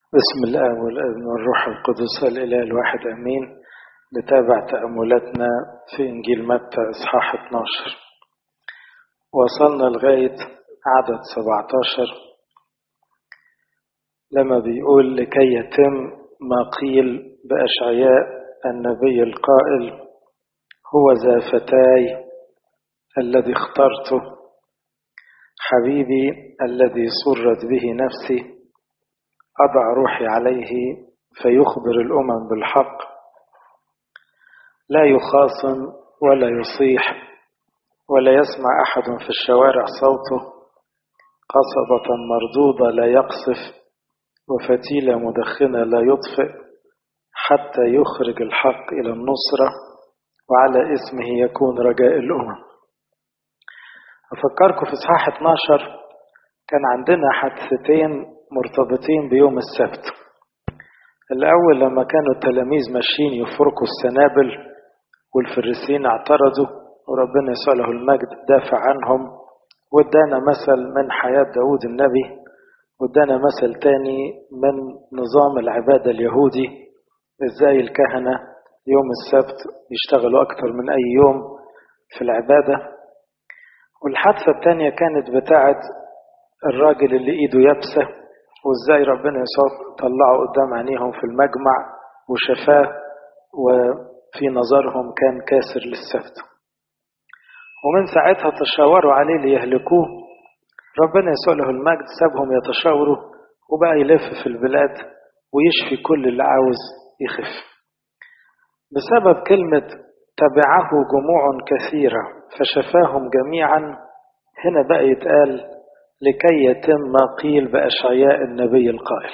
بسم الله والابن والروح القدس الإله الواحد أمين نتابع تأملاتنا في إنجيل متى إصحاح 12 وصلنا لغاية عدد 17 لما بيقول لكي يتم ما قيل بأشعياء النبي القائل هو ذا فتاي الذي اخترته حبيبي الذي سرت به نفسي أضع روحي عليه فيخبر الأمم بالحق لا يخاصم ولا يصيح ولا يسمع أحد في الشوارع صوته قصبة مردودة لا يقصف وفتيلة مدخنة لا يطفئ حتى يخرج الحق إلى النصرة وعلى اسمه يكون رجاء الأمم أفكركم في إصحاح 12 كان عندنا حادثتين مرتبطين بيوم السبت الأول لما كانوا التلاميذ ماشيين يفركوا السنابل والفريسيين اعترضوا وربنا يسوع له المجد دافع عنهم وادانا مثل من حياة داود النبي وادانا مثل تاني من نظام العبادة اليهودي ازاي الكهنة يوم السبت يشتغلوا أكتر من أي يوم في العبادة والحادثة التانية كانت بتاعت الراجل اللي ايده يابسة وازاي ربنا يسوع طلعه قدام عينيهم في المجمع وشفاه وفي نظرهم كان كاسر للسبت ومن ساعتها تشاوروا عليه ليهلكوه ربنا يسوع له المجد سابهم يتشاوروا وبقى يلف في البلاد ويشفي كل اللي عاوز يخف بسبب كلمة تبعه جموع كثيرة فشفاهم جميعا هنا بقى يتقال لكي يتم ما قيل بأشعياء النبي القائل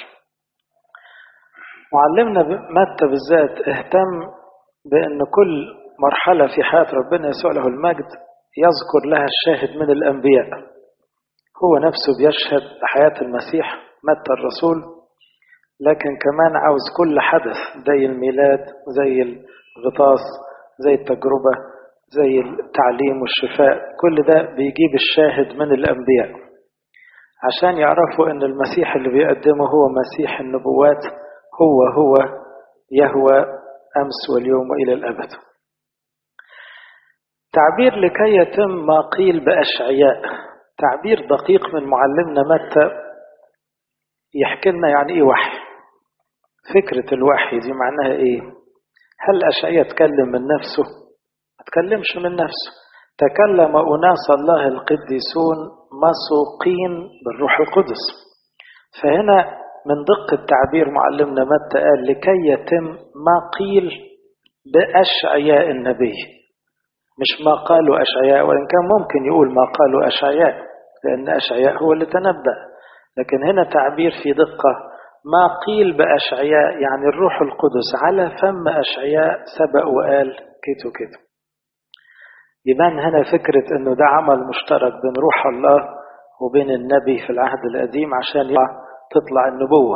معلمنا متى بالذات اهتم بأن كل مرحلة في حياة ربنا يسوع له المجد يذكر لها الشاهد من الأنبياء هو نفسه بيشهد بحياة المسيح متى الرسول لكن كمان عاوز كل حدث زي الميلاد زي الغطاس زي التجربة زي التعليم والشفاء كل ده بيجيب الشاهد من الأنبياء عشان يعرفوا ان المسيح اللي بيقدمه هو مسيح النبوات هو هو يهوى امس واليوم والى الابد تعبير لكي يتم ما قيل باشعياء تعبير دقيق من معلمنا متى يحكي لنا يعني ايه وحي فكرة الوحي دي معناها ايه هل اشعياء تكلم من نفسه ما تكلمش من نفسه تكلم أناس الله القديسون مسوقين بالروح القدس فهنا من دق التعبير معلمنا متى قال لكي يتم ما قيل بأشعياء النبي مش ما قالوا أشعياء وإن كان ممكن يقول ما قالوا أشعياء لأن أشعياء هو اللي تنبأ لكن هنا تعبير في دقة ما قيل بأشعياء يعني الروح القدس على فم أشعياء سبق وقال كده كده يبان هنا فكرة انه ده عمل مشترك بين روح الله وبين النبي في العهد القديم عشان تطلع النبوة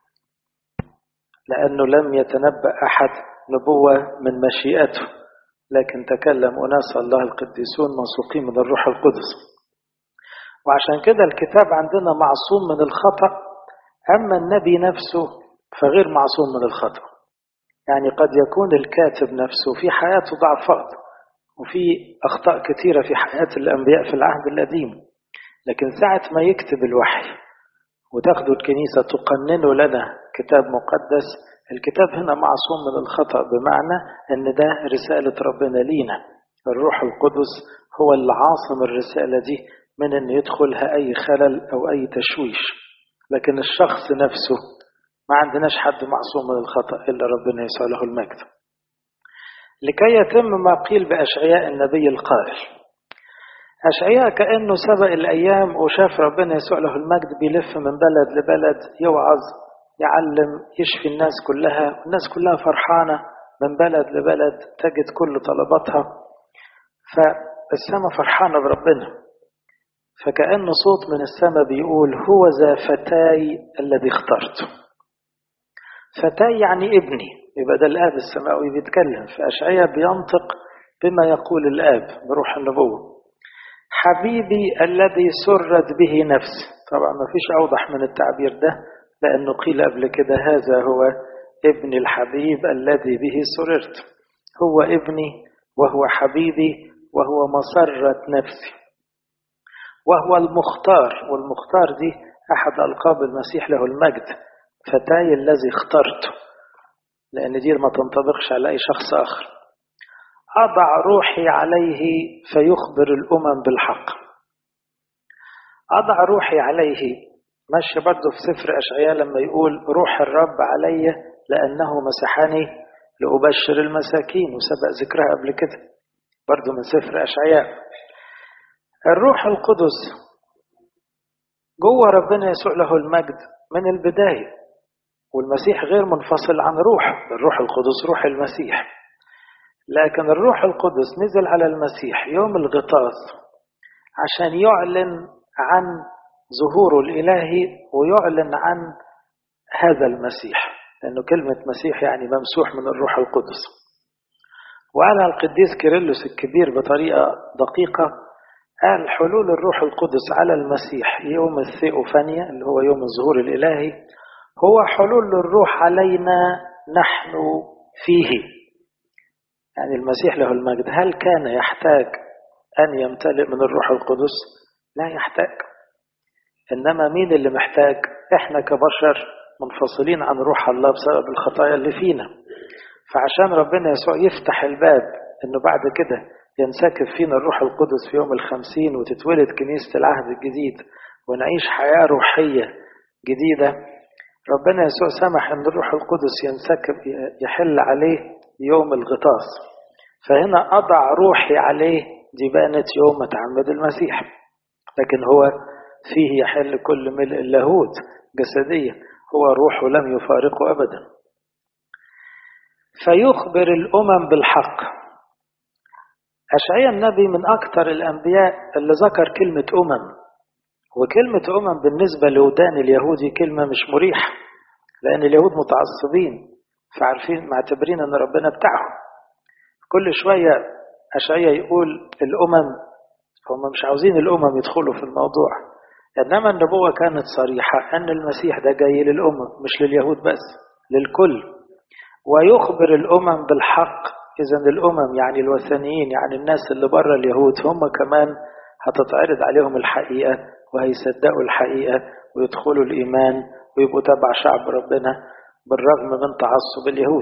لأنه لم يتنبأ أحد نبوة من مشيئته لكن تكلم أناس الله القديسون موثوقين من الروح القدس وعشان كده الكتاب عندنا معصوم من الخطأ أما النبي نفسه فغير معصوم من الخطأ يعني قد يكون الكاتب نفسه في حياته ضعفات وفي أخطاء كثيرة في حياة الأنبياء في العهد القديم لكن ساعة ما يكتب الوحي وتاخدوا الكنيسة تقننوا لنا كتاب مقدس الكتاب هنا معصوم من الخطأ بمعنى أن ده رسالة ربنا لينا الروح القدس هو اللي عاصم الرسالة دي من أن يدخلها أي خلل أو أي تشويش لكن الشخص نفسه ما عندناش حد معصوم من الخطأ إلا ربنا يسوع له المجد لكي يتم ما قيل بأشعياء النبي القائل أشعياء كأنه سبق الأيام وشاف ربنا يسوع له المجد بيلف من بلد لبلد يوعظ يعلم يشفي الناس كلها الناس كلها فرحانة من بلد لبلد تجد كل طلباتها فالسماء فرحانة بربنا فكأنه صوت من السماء بيقول هو ذا فتاي الذي اخترته فتاي يعني ابني يبقى ده الآب السماوي بيتكلم فأشعياء بينطق بما يقول الآب بروح النبوة حبيبي الذي سرت به نفسي طبعا ما فيش أوضح من التعبير ده لأنه قيل قبل كده هذا هو ابن الحبيب الذي به سررت هو ابني وهو حبيبي وهو مسرة نفسي وهو المختار والمختار دي أحد ألقاب المسيح له المجد فتاي الذي اخترته لأن دي ما تنطبقش على أي شخص آخر أضع روحي عليه فيخبر الأمم بالحق أضع روحي عليه ماشي برضه في سفر أشعياء لما يقول روح الرب علي لأنه مسحني لأبشر المساكين وسبق ذكرها قبل كده برضه من سفر أشعياء الروح القدس جوه ربنا يسوع له المجد من البداية والمسيح غير منفصل عن روح الروح القدس روح المسيح لكن الروح القدس نزل على المسيح يوم الغطاس عشان يعلن عن ظهوره الإلهي ويعلن عن هذا المسيح لأنه كلمة مسيح يعني ممسوح من الروح القدس وقالها القديس كيرلس الكبير بطريقة دقيقة قال حلول الروح القدس على المسيح يوم الثيوفانيا اللي هو يوم الظهور الإلهي هو حلول الروح علينا نحن فيه يعني المسيح له المجد هل كان يحتاج أن يمتلئ من الروح القدس لا يحتاج إنما مين اللي محتاج إحنا كبشر منفصلين عن روح الله بسبب الخطايا اللي فينا فعشان ربنا يسوع يفتح الباب إنه بعد كده ينسكب فينا الروح القدس في يوم الخمسين وتتولد كنيسة العهد الجديد ونعيش حياة روحية جديدة ربنا يسوع سمح أن الروح القدس ينسكب يحل عليه يوم الغطاس فهنا أضع روحي عليه دي بانت يوم ما تعمد المسيح لكن هو فيه يحل كل ملء اللاهوت جسديا هو روحه لم يفارقه أبدا فيخبر الأمم بالحق أشعيا النبي من أكثر الأنبياء اللي ذكر كلمة أمم وكلمة أمم بالنسبة لودان اليهودي كلمة مش مريحة لأن اليهود متعصبين فعارفين معتبرين أن ربنا بتاعهم كل شوية أشعيا يقول الأمم هم مش عاوزين الأمم يدخلوا في الموضوع إنما النبوة كانت صريحة أن المسيح ده جاي للأمم مش لليهود بس للكل ويخبر الأمم بالحق إذا الأمم يعني الوثنيين يعني الناس اللي بره اليهود هم كمان هتتعرض عليهم الحقيقة وهيصدقوا الحقيقة ويدخلوا الإيمان ويبقوا تبع شعب ربنا بالرغم من تعصب اليهود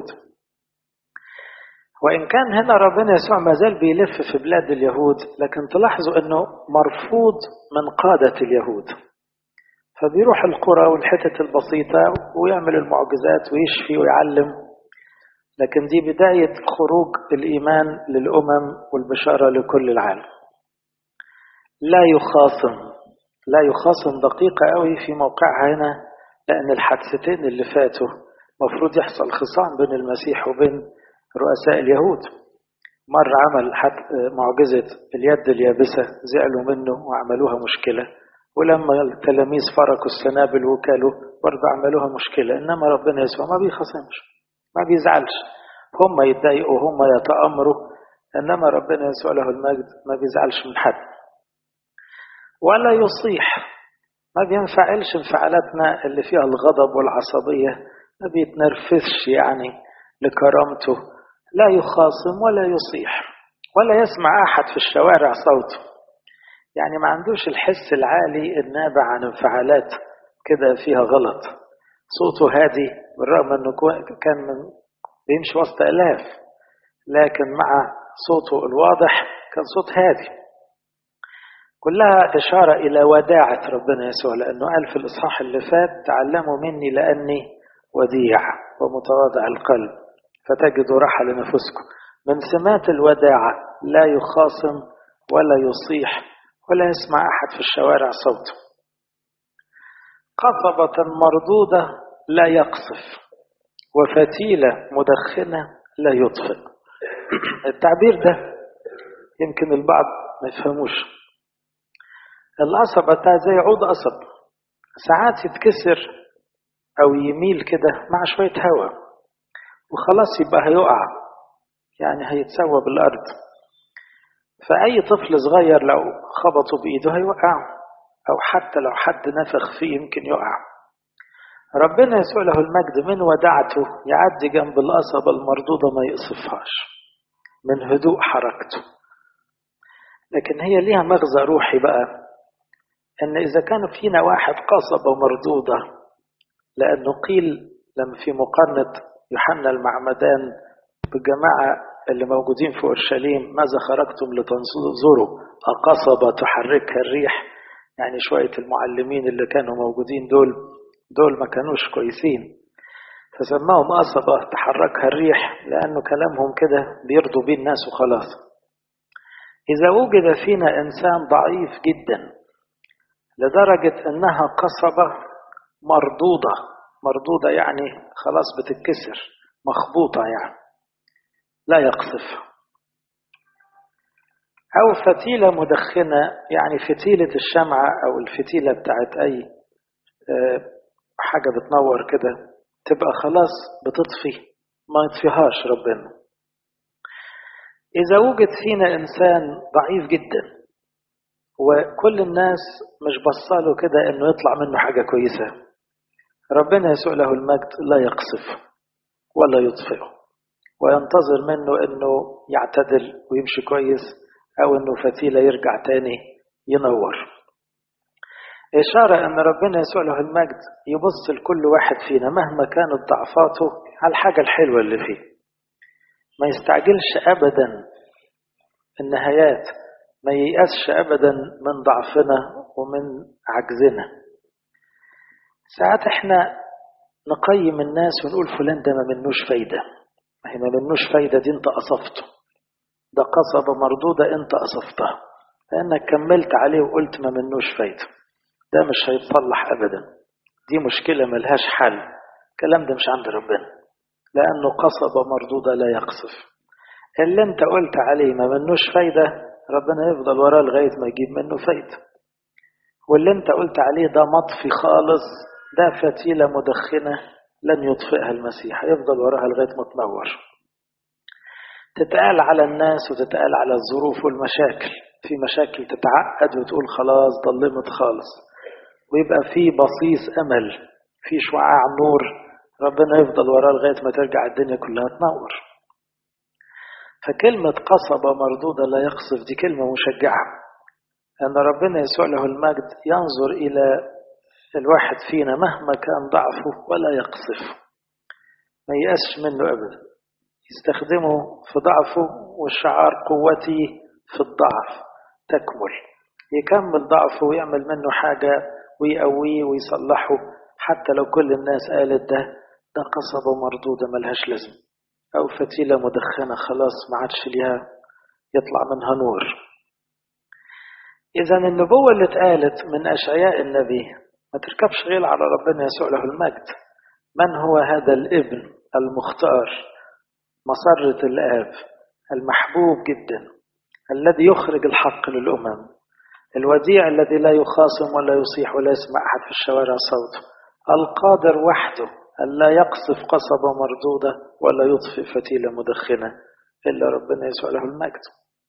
وإن كان هنا ربنا يسوع ما زال بيلف في بلاد اليهود لكن تلاحظوا أنه مرفوض من قادة اليهود فبيروح القرى والحتت البسيطة ويعمل المعجزات ويشفي ويعلم لكن دي بداية خروج الإيمان للأمم والبشارة لكل العالم لا يخاصم لا يخاصم دقيقة قوي في موقعها هنا لأن الحادثتين اللي فاتوا مفروض يحصل خصام بين المسيح وبين رؤساء اليهود مرة عمل معجزة اليد اليابسة زعلوا منه وعملوها مشكلة ولما التلاميذ فرقوا السنابل وكالوا برضه عملوها مشكلة إنما ربنا يسوع ما بيخصمش ما بيزعلش هم يتضايقوا هم يتأمروا إنما ربنا يسوع له المجد ما بيزعلش من حد ولا يصيح ما بينفعلش انفعالاتنا اللي فيها الغضب والعصبية ما بيتنرفزش يعني لكرامته لا يخاصم ولا يصيح ولا يسمع أحد في الشوارع صوته يعني ما عندوش الحس العالي النابع عن انفعالات كده فيها غلط صوته هادي بالرغم انه كان من بيمشي وسط الاف لكن مع صوته الواضح كان صوت هادي كلها إشارة إلى وداعة ربنا يسوع لأنه قال في الإصحاح اللي فات تعلموا مني لأني وديع ومتواضع القلب فتجدوا راحة لنفسكم من سمات الوداعة لا يخاصم ولا يصيح ولا يسمع أحد في الشوارع صوته قصبة مردودة لا يقصف وفتيلة مدخنة لا يطفئ التعبير ده يمكن البعض ما يفهموش القصبة ده زي عود قصب ساعات يتكسر أو يميل كده مع شوية هواء وخلاص يبقى هيقع يعني هيتسوى بالأرض فأي طفل صغير لو خبطه بإيده هيوقعه أو حتى لو حد نفخ فيه يمكن يقع ربنا يسوع له المجد من ودعته يعدي جنب القصبة المردودة ما يقصفهاش من هدوء حركته لكن هي ليها مغزى روحي بقى ان اذا كان فينا واحد قصبة مردودة لانه قيل لما في مقارنة يوحنا المعمدان بالجماعة اللي موجودين في اورشليم ماذا خرجتم لتنظروا أقصبة تحركها الريح يعني شوية المعلمين اللي كانوا موجودين دول دول ما كانوش كويسين فسماهم قصبة تحركها الريح لأنه كلامهم كده بيرضوا بيه الناس وخلاص إذا وجد فينا إنسان ضعيف جدا لدرجة أنها قصبة مردودة مردودة يعني خلاص بتتكسر مخبوطة يعني لا يقصف أو فتيلة مدخنة يعني فتيلة الشمعة أو الفتيلة بتاعت أي حاجة بتنور كده تبقى خلاص بتطفي ما يطفيهاش ربنا إذا وجد فينا إنسان ضعيف جدا وكل الناس مش بصاله كده إنه يطلع منه حاجة كويسة ربنا يسوع له المجد لا يقصف ولا يطفئه وينتظر منه إنه يعتدل ويمشي كويس أو إنه فتيلة يرجع تاني ينور إشارة أن ربنا يسوع له المجد يبص لكل واحد فينا مهما كانت ضعفاته على الحاجة الحلوة اللي فيه ما يستعجلش أبدا النهايات ما ييأسش أبدا من ضعفنا ومن عجزنا ساعات احنا نقيم الناس ونقول فلان ده ما منوش فايدة ما هي ما منوش فايدة دي انت قصفته ده قصبة مردودة انت قصفتها لأنك كملت عليه وقلت ما منوش فايدة ده مش هيتصلح أبدا دي مشكلة ملهاش حل الكلام ده مش عند ربنا لأنه قصبة مردودة لا يقصف اللي انت قلت عليه ما منوش فايدة ربنا يفضل وراه لغاية ما يجيب منه فايدة واللي انت قلت عليه ده مطفي خالص ده فتيلة مدخنة لن يطفئها المسيح يفضل وراها لغاية ما تنور تتقال على الناس وتتقال على الظروف والمشاكل في مشاكل تتعقد وتقول خلاص ضلمت خالص ويبقى في بصيص أمل في شعاع نور ربنا يفضل وراه لغاية ما ترجع الدنيا كلها تنور فكلمة قصبة مردودة لا يقصف دي كلمة مشجعة أن ربنا يسوع له المجد ينظر إلى الواحد فينا مهما كان ضعفه ولا يقصف ما يأسش منه أبدا يستخدمه في ضعفه والشعار قوتي في الضعف تكمل يكمل ضعفه ويعمل منه حاجة ويقويه ويصلحه حتى لو كل الناس قالت ده ده قصبة مردودة ملهاش لازم أو فتيلة مدخنة خلاص ما عادش ليها يطلع منها نور إذا النبوة اللي اتقالت من أشعياء النبي ما تركبش غير على ربنا يسوع له المجد من هو هذا الابن المختار مسرة الآب المحبوب جدا الذي يخرج الحق للأمم الوديع الذي لا يخاصم ولا يصيح ولا يسمع أحد في الشوارع صوته القادر وحده ألا يقصف قصبة مردودة ولا يطفئ فتيلة مدخنة إلا ربنا يسوع له المجد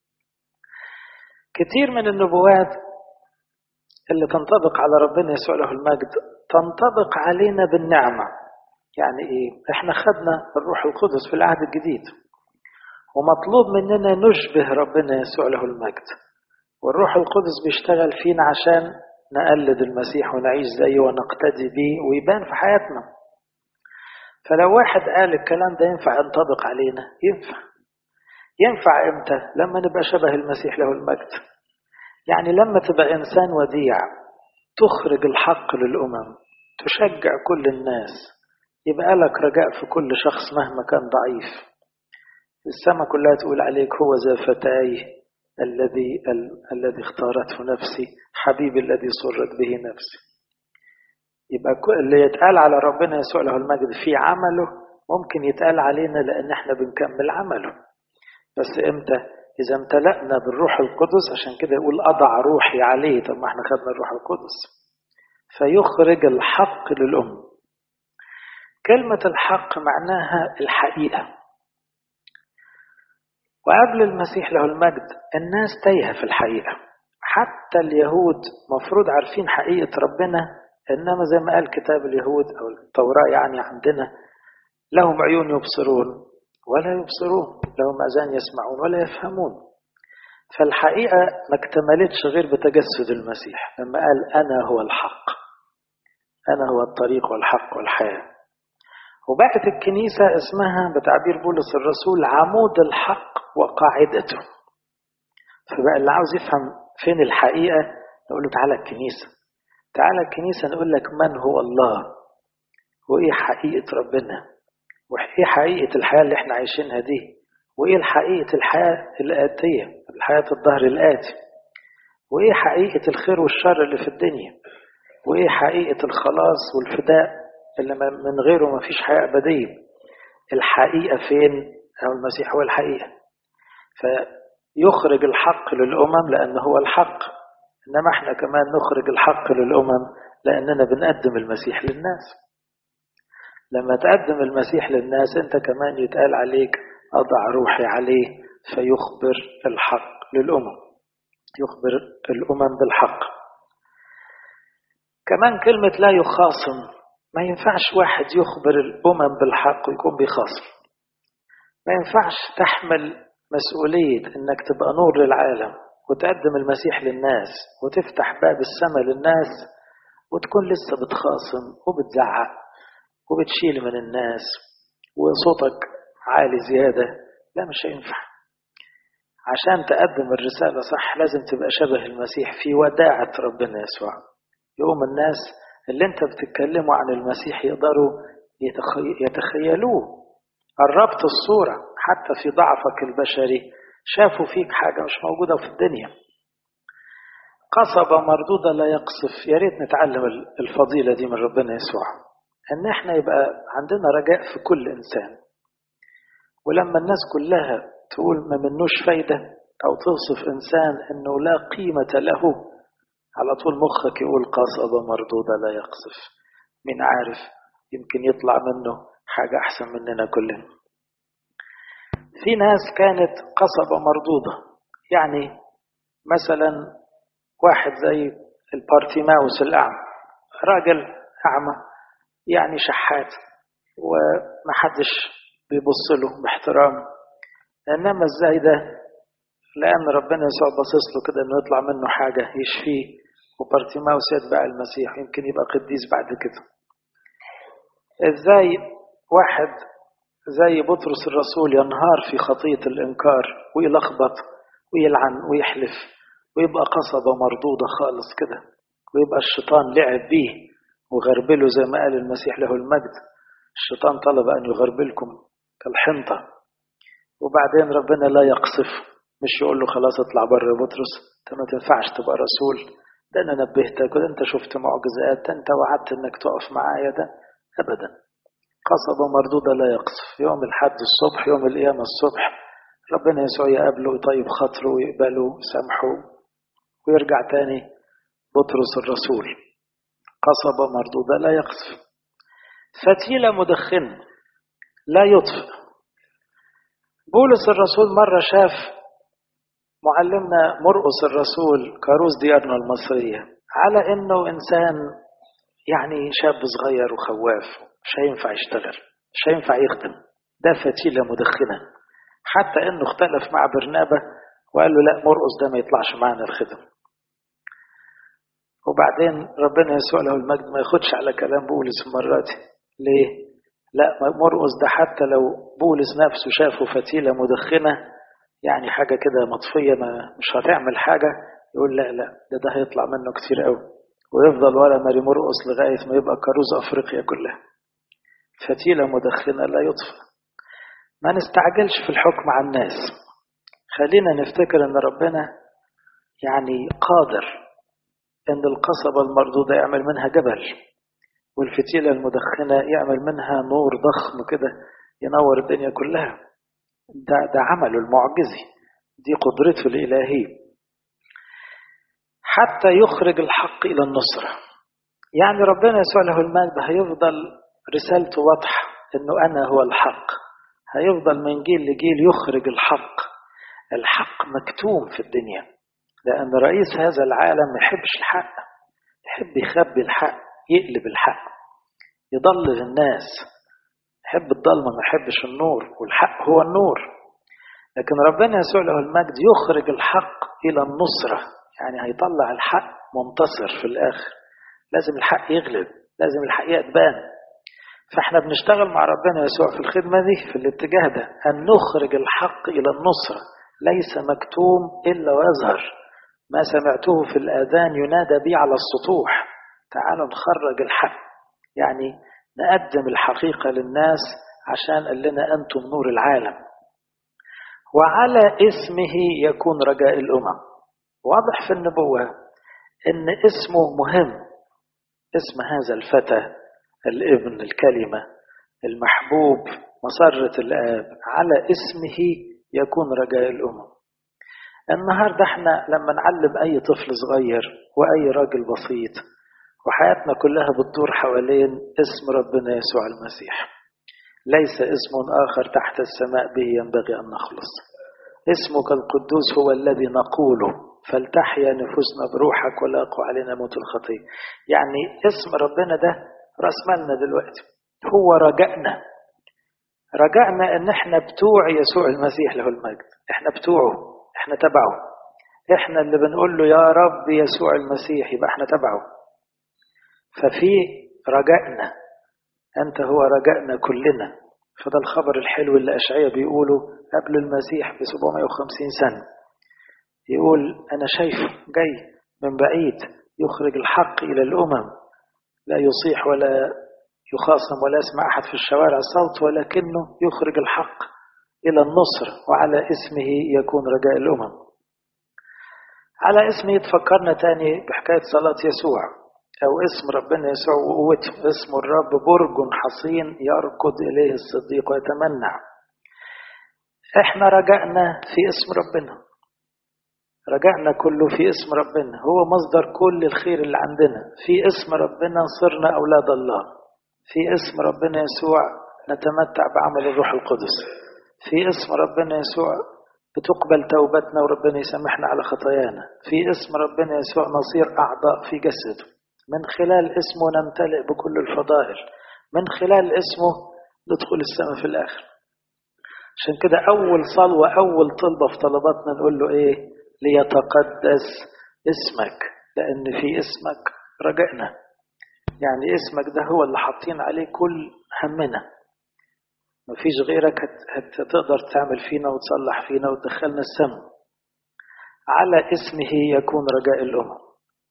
كثير من النبوات اللي تنطبق على ربنا يسوع له المجد تنطبق علينا بالنعمة يعني إيه؟ إحنا خدنا الروح القدس في العهد الجديد ومطلوب مننا نشبه ربنا يسوع له المجد والروح القدس بيشتغل فينا عشان نقلد المسيح ونعيش زيه ونقتدي بيه ويبان في حياتنا فلو واحد قال الكلام ده ينفع ينطبق علينا ينفع ينفع امتى لما نبقى شبه المسيح له المجد يعني لما تبقى انسان وديع تخرج الحق للامم تشجع كل الناس يبقى لك رجاء في كل شخص مهما كان ضعيف السماء كلها تقول عليك هو ذا فتاي الذي ال... الذي اختارته نفسي حبيبي الذي سرت به نفسي يبقى اللي يتقال على ربنا يسوع له المجد في عمله ممكن يتقال علينا لان احنا بنكمل عمله بس امتى اذا امتلأنا بالروح القدس عشان كده يقول اضع روحي عليه طب ما احنا خدنا الروح القدس فيخرج الحق للأم كلمة الحق معناها الحقيقة وقبل المسيح له المجد الناس تايهة في الحقيقة حتى اليهود مفروض عارفين حقيقة ربنا إنما زي ما قال كتاب اليهود أو التوراة يعني عندنا لهم عيون يبصرون ولا يبصرون لهم أذان يسمعون ولا يفهمون فالحقيقة ما اكتملتش غير بتجسد المسيح لما قال أنا هو الحق أنا هو الطريق والحق والحياة وبقت الكنيسة اسمها بتعبير بولس الرسول عمود الحق وقاعدته فبقى اللي عاوز يفهم فين الحقيقة نقول له تعالى الكنيسة تعالى الكنيسة نقول لك من هو الله وإيه حقيقة ربنا وإيه حقيقة الحياة اللي احنا عايشينها دي وإيه حقيقة الحياة الآتية الحياة الظهر الآتي وإيه حقيقة الخير والشر اللي في الدنيا وإيه حقيقة الخلاص والفداء اللي من غيره ما فيش حياة أبدية الحقيقة فين أو المسيح هو الحقيقة فيخرج الحق للأمم لأنه هو الحق إنما احنا كمان نخرج الحق للأمم لأننا بنقدم المسيح للناس لما تقدم المسيح للناس أنت كمان يتقال عليك أضع روحي عليه فيخبر الحق للأمم يخبر الأمم بالحق كمان كلمة لا يخاصم ما ينفعش واحد يخبر الأمم بالحق ويكون بيخاصم ما ينفعش تحمل مسؤولية إنك تبقى نور للعالم وتقدم المسيح للناس وتفتح باب السماء للناس وتكون لسه بتخاصم وبتزعق وبتشيل من الناس وصوتك عالي زيادة لا مش هينفع عشان تقدم الرسالة صح لازم تبقى شبه المسيح في وداعة ربنا يسوع يقوم الناس اللي انت بتتكلموا عن المسيح يقدروا يتخيلوه قربت الصورة حتى في ضعفك البشري شافوا فيك حاجة مش موجودة في الدنيا قصبة مردودة لا يقصف يا ريت نتعلم الفضيلة دي من ربنا يسوع ان احنا يبقى عندنا رجاء في كل انسان ولما الناس كلها تقول ما منوش فايدة او توصف انسان انه لا قيمة له على طول مخك يقول قصبة مردودة لا يقصف مين عارف يمكن يطلع منه حاجة أحسن مننا كلنا في ناس كانت قصبة مردودة يعني مثلا واحد زي البارتيماوس الأعمى راجل أعمى يعني شحات ومحدش بيبص له باحترام إنما ازاي ده لأن ربنا يسوع باصص له كده إنه يطلع منه حاجة يشفيه وبارتيماوس يتبع المسيح يمكن يبقى قديس بعد كده ازاي واحد زي بطرس الرسول ينهار في خطية الإنكار ويلخبط ويلعن ويحلف ويبقى قصبة مردودة خالص كده ويبقى الشيطان لعب بيه وغربله زي ما قال المسيح له المجد الشيطان طلب أن يغربلكم كالحنطة وبعدين ربنا لا يقصف مش يقول له خلاص اطلع بره يا بطرس انت ما تنفعش تبقى رسول ده انا نبهتك وده انت شفت معجزات ده انت وعدت انك تقف معايا ده ابدا قصبة مردودة لا يقصف يوم الحد الصبح يوم القيامة الصبح ربنا يسوع يقابله ويطيب خاطره ويقبله ويسامحه ويرجع تاني بطرس الرسول قصبة مردودة لا يقصف فتيلة مدخن لا يطفئ بولس الرسول مرة شاف معلمنا مرقس الرسول كاروس ديارنا المصرية على انه انسان يعني شاب صغير وخواف مش هينفع يشتغل مش هينفع يخدم ده فتيلة مدخنة حتى انه اختلف مع برنابة وقال له لا مرقس ده ما يطلعش معنا الخدم وبعدين ربنا يسوع له المجد ما ياخدش على كلام بولس مرات ليه؟ لا مرقس ده حتى لو بولس نفسه شافه فتيلة مدخنة يعني حاجة كده مطفية ما مش هتعمل حاجة يقول لا لا ده ده هيطلع منه كتير قوي ويفضل ولا ماري مرقس لغاية ما يبقى كاروز أفريقيا كلها فتيلة مدخنة لا يطفى ما نستعجلش في الحكم على الناس خلينا نفتكر ان ربنا يعني قادر ان القصبة المردودة يعمل منها جبل والفتيلة المدخنة يعمل منها نور ضخم كده ينور الدنيا كلها ده, ده عمله المعجزي دي قدرته الإلهية حتى يخرج الحق إلى النصرة يعني ربنا يسوع له المجد هيفضل رسالته واضحة إنه أنا هو الحق هيفضل من جيل لجيل يخرج الحق الحق مكتوم في الدنيا لأن رئيس هذا العالم ما يحبش الحق يحب يخبي الحق يقلب الحق يضلل الناس يحب الضلمة ما يحبش النور والحق هو النور لكن ربنا يسوع له المجد يخرج الحق إلى النصرة يعني هيطلع الحق منتصر في الآخر لازم الحق يغلب لازم الحقيقة تبان فاحنا بنشتغل مع ربنا يسوع في الخدمة دي في الاتجاه ده أن نخرج الحق إلى النصرة ليس مكتوم إلا ويظهر ما سمعته في الآذان ينادى بي على السطوح تعالوا نخرج الحق يعني نقدم الحقيقة للناس عشان قال لنا أنتم نور العالم وعلى اسمه يكون رجاء الأمم واضح في النبوة أن اسمه مهم اسم هذا الفتى الابن الكلمة المحبوب مسرة الآب على اسمه يكون رجاء الأمم النهاردة احنا لما نعلم أي طفل صغير وأي راجل بسيط وحياتنا كلها بتدور حوالين اسم ربنا يسوع المسيح ليس اسم آخر تحت السماء به ينبغي أن نخلص اسمك القدوس هو الذي نقوله فلتحيا نفوسنا بروحك ولا يقوى علينا موت الخطية يعني اسم ربنا ده راس مالنا دلوقتي هو رجائنا رجعنا ان احنا بتوع يسوع المسيح له المجد احنا بتوعه احنا تبعه احنا اللي بنقول له يا رب يسوع المسيح يبقى احنا تبعه ففي رجائنا انت هو رجائنا كلنا فده الخبر الحلو اللي اشعياء بيقوله قبل المسيح ب 750 سنه يقول انا شايفه جاي من بعيد يخرج الحق الى الامم لا يصيح ولا يخاصم ولا يسمع أحد في الشوارع صوت ولكنه يخرج الحق إلى النصر وعلى اسمه يكون رجاء الأمم على اسمه تفكرنا تاني بحكاية صلاة يسوع أو اسم ربنا يسوع وقوته اسم الرب برج حصين يركض إليه الصديق ويتمنع احنا رجعنا في اسم ربنا رجعنا كله في اسم ربنا هو مصدر كل الخير اللي عندنا في اسم ربنا صرنا أولاد الله في اسم ربنا يسوع نتمتع بعمل الروح القدس في اسم ربنا يسوع بتقبل توبتنا وربنا يسامحنا على خطايانا في اسم ربنا يسوع نصير أعضاء في جسده من خلال اسمه نمتلئ بكل الفضائل من خلال اسمه ندخل السماء في الآخر عشان كده أول صلوة أول طلبة في طلباتنا نقول له إيه ليتقدس اسمك لأن في اسمك رجعنا يعني اسمك ده هو اللي حاطين عليه كل همنا مفيش غيرك هتقدر تعمل فينا وتصلح فينا وتدخلنا السماء على اسمه يكون رجاء الأمم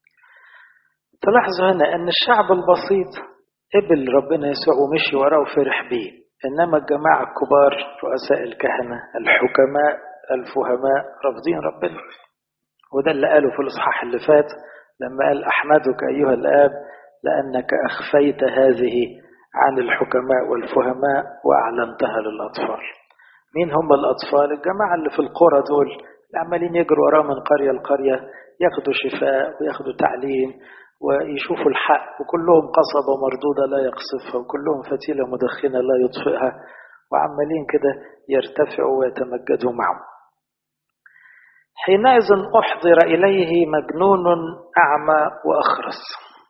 تلاحظوا هنا أن الشعب البسيط قبل ربنا يسوع ومشي وراه وفرح بيه إنما الجماعة الكبار رؤساء الكهنة الحكماء الفهماء رافضين ربنا وده اللي قاله في الإصحاح اللي فات لما قال أحمدك أيها الآب لأنك أخفيت هذه عن الحكماء والفهماء وأعلنتها للأطفال مين هم الأطفال الجماعة اللي في القرى دول اللي عمالين يجروا وراه من قرية لقرية ياخدوا شفاء وياخدوا تعليم ويشوفوا الحق وكلهم قصبة مردودة لا يقصفها وكلهم فتيلة مدخنة لا يطفئها وعمالين كده يرتفعوا ويتمجدوا معه حينئذ أحضر إليه مجنون أعمى وأخرس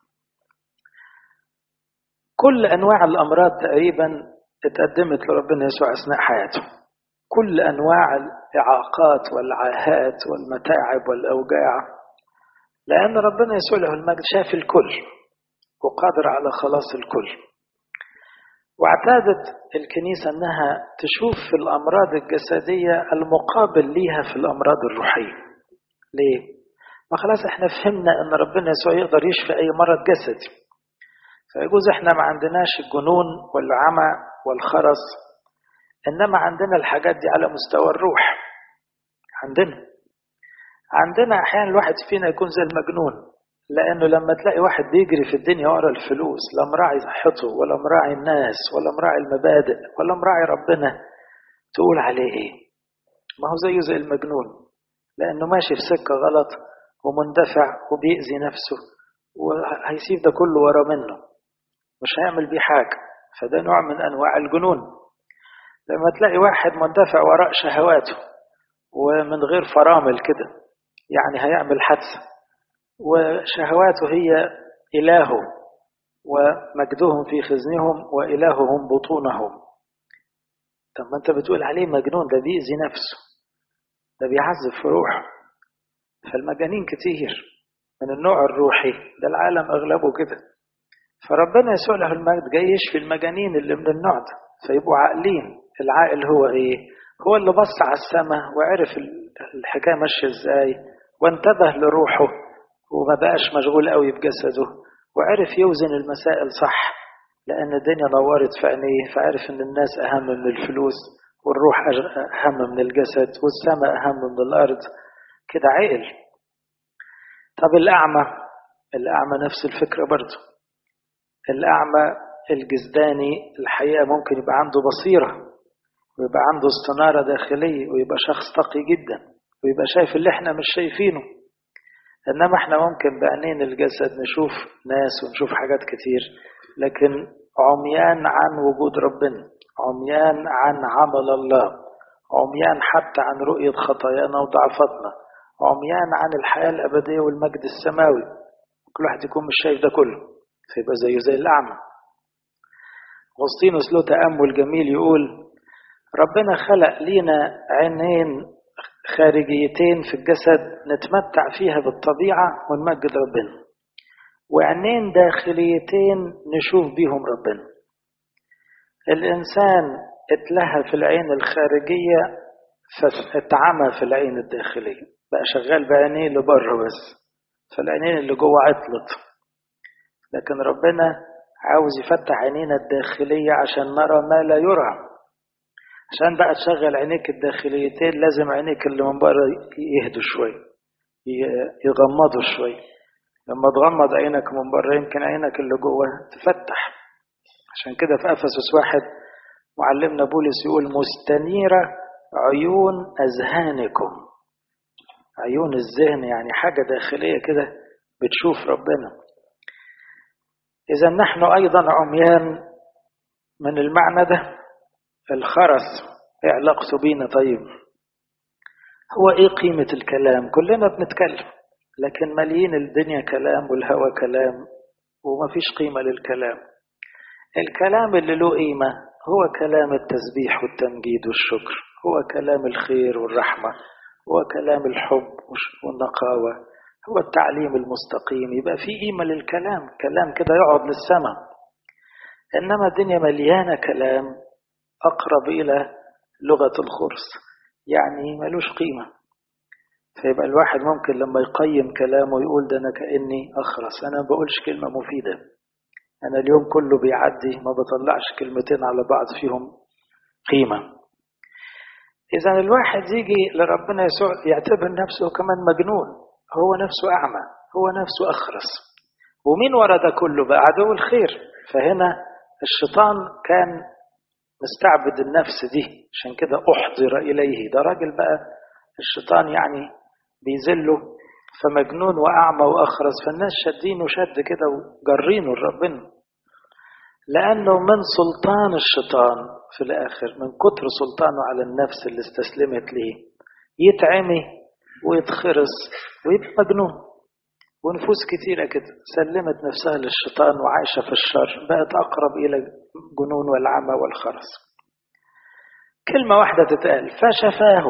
كل أنواع الأمراض تقريبا اتقدمت لربنا يسوع أثناء حياته كل أنواع الإعاقات والعاهات والمتاعب والأوجاع لأن ربنا يسوع له المجد شاف الكل وقادر على خلاص الكل واعتادت الكنيسة أنها تشوف في الأمراض الجسدية المقابل ليها في الأمراض الروحية ليه؟ ما خلاص احنا فهمنا أن ربنا يسوع يقدر يشفي أي مرض جسدي فيجوز احنا ما عندناش الجنون والعمى والخرس إنما عندنا الحاجات دي على مستوى الروح عندنا عندنا أحيانا الواحد فينا يكون زي المجنون لأنه لما تلاقي واحد بيجري في الدنيا ورا الفلوس لا مراعي صحته ولا مراعي الناس ولا مراعي المبادئ ولا مراعي ربنا تقول عليه إيه ما هو زيه زي المجنون لأنه ماشي في سكة غلط ومندفع وبيأذي نفسه وهيسيب ده كله ورا منه مش هيعمل بيه حاجة فده نوع من أنواع الجنون لما تلاقي واحد مندفع وراء شهواته ومن غير فرامل كده يعني هيعمل حادثة وشهواته هي إلهه ومجدهم في خزنهم وإلههم بطونهم طب ما انت بتقول عليه مجنون ده بيأذي نفسه ده بيعذب في روحه فالمجانين كتير من النوع الروحي ده العالم أغلبه كده فربنا يسوع له المجد جاي يشفي المجانين اللي من النوع ده فيبقوا عاقلين العاقل هو ايه هو اللي بص على السماء وعرف الحكايه ماشيه ازاي وانتبه لروحه وما بقاش مشغول قوي بجسده وعرف يوزن المسائل صح لان الدنيا نورت في عينيه فعرف ان الناس اهم من الفلوس والروح اهم من الجسد والسماء اهم من الارض كده عقل طب الاعمى الاعمى نفس الفكره برضه الأعمى الجزداني الحقيقة ممكن يبقى عنده بصيرة ويبقى عنده استنارة داخلية ويبقى شخص تقي جدا ويبقى شايف اللي احنا مش شايفينه إنما احنا ممكن بعينين الجسد نشوف ناس ونشوف حاجات كتير لكن عميان عن وجود ربنا عميان عن عمل الله عميان حتى عن رؤية خطايانا وضعفاتنا عميان عن الحياة الأبدية والمجد السماوي كل واحد يكون مش شايف ده كله فيبقى زيه زي الأعمى أغسطينوس له تأمل جميل يقول ربنا خلق لينا عينين خارجيتين في الجسد نتمتع فيها بالطبيعة ونمجد ربنا وعينين داخليتين نشوف بيهم ربنا الإنسان اتلهى في العين الخارجية فاتعمى في العين الداخلية بقى شغال بعينيه اللي بره بس فالعينين اللي جوه عطلت لكن ربنا عاوز يفتح عينينا الداخلية عشان نرى ما لا يرى عشان بقى تشغل عينيك الداخليتين لازم عينيك اللي من بره يهدوا شوية يغمضوا شوية لما تغمض عينك من بره يمكن عينك اللي جوه تفتح عشان كده في أفسس واحد معلمنا بولس يقول مستنيرة عيون أذهانكم عيون الذهن يعني حاجة داخلية كده بتشوف ربنا إذا نحن أيضا عميان من المعنى ده الخرس إيه علاقته بينا طيب هو إيه قيمة الكلام كلنا بنتكلم لكن مليين الدنيا كلام والهوى كلام ومفيش قيمة للكلام الكلام اللي له قيمة هو كلام التسبيح والتمجيد والشكر هو كلام الخير والرحمة هو كلام الحب والنقاوة هو التعليم المستقيم يبقى في قيمة للكلام كلام كده يقعد للسماء إنما الدنيا مليانة كلام أقرب إلى لغة الخرس يعني ملوش قيمة فيبقى الواحد ممكن لما يقيم كلامه يقول ده أنا كأني أخرس أنا ما بقولش كلمة مفيدة أنا اليوم كله بيعدي ما بطلعش كلمتين على بعض فيهم قيمة إذا الواحد يجي لربنا يسوع يعتبر نفسه كمان مجنون هو نفسه أعمى هو نفسه أخرس ومين ورا ده كله بقى عدو الخير فهنا الشيطان كان مستعبد النفس دي عشان كده أحضر إليه ده راجل بقى الشيطان يعني بيذله فمجنون وأعمى وأخرس فالناس شادينه شد كده وجرينه لربنا لأنه من سلطان الشيطان في الآخر من كتر سلطانه على النفس اللي استسلمت ليه يتعمي ويتخرس ويبقى مجنون ونفوس كتيرة كده سلمت نفسها للشيطان وعايشة في الشر بقت أقرب إلى الجنون والعمى والخرس كلمة واحدة تتقال فشفاه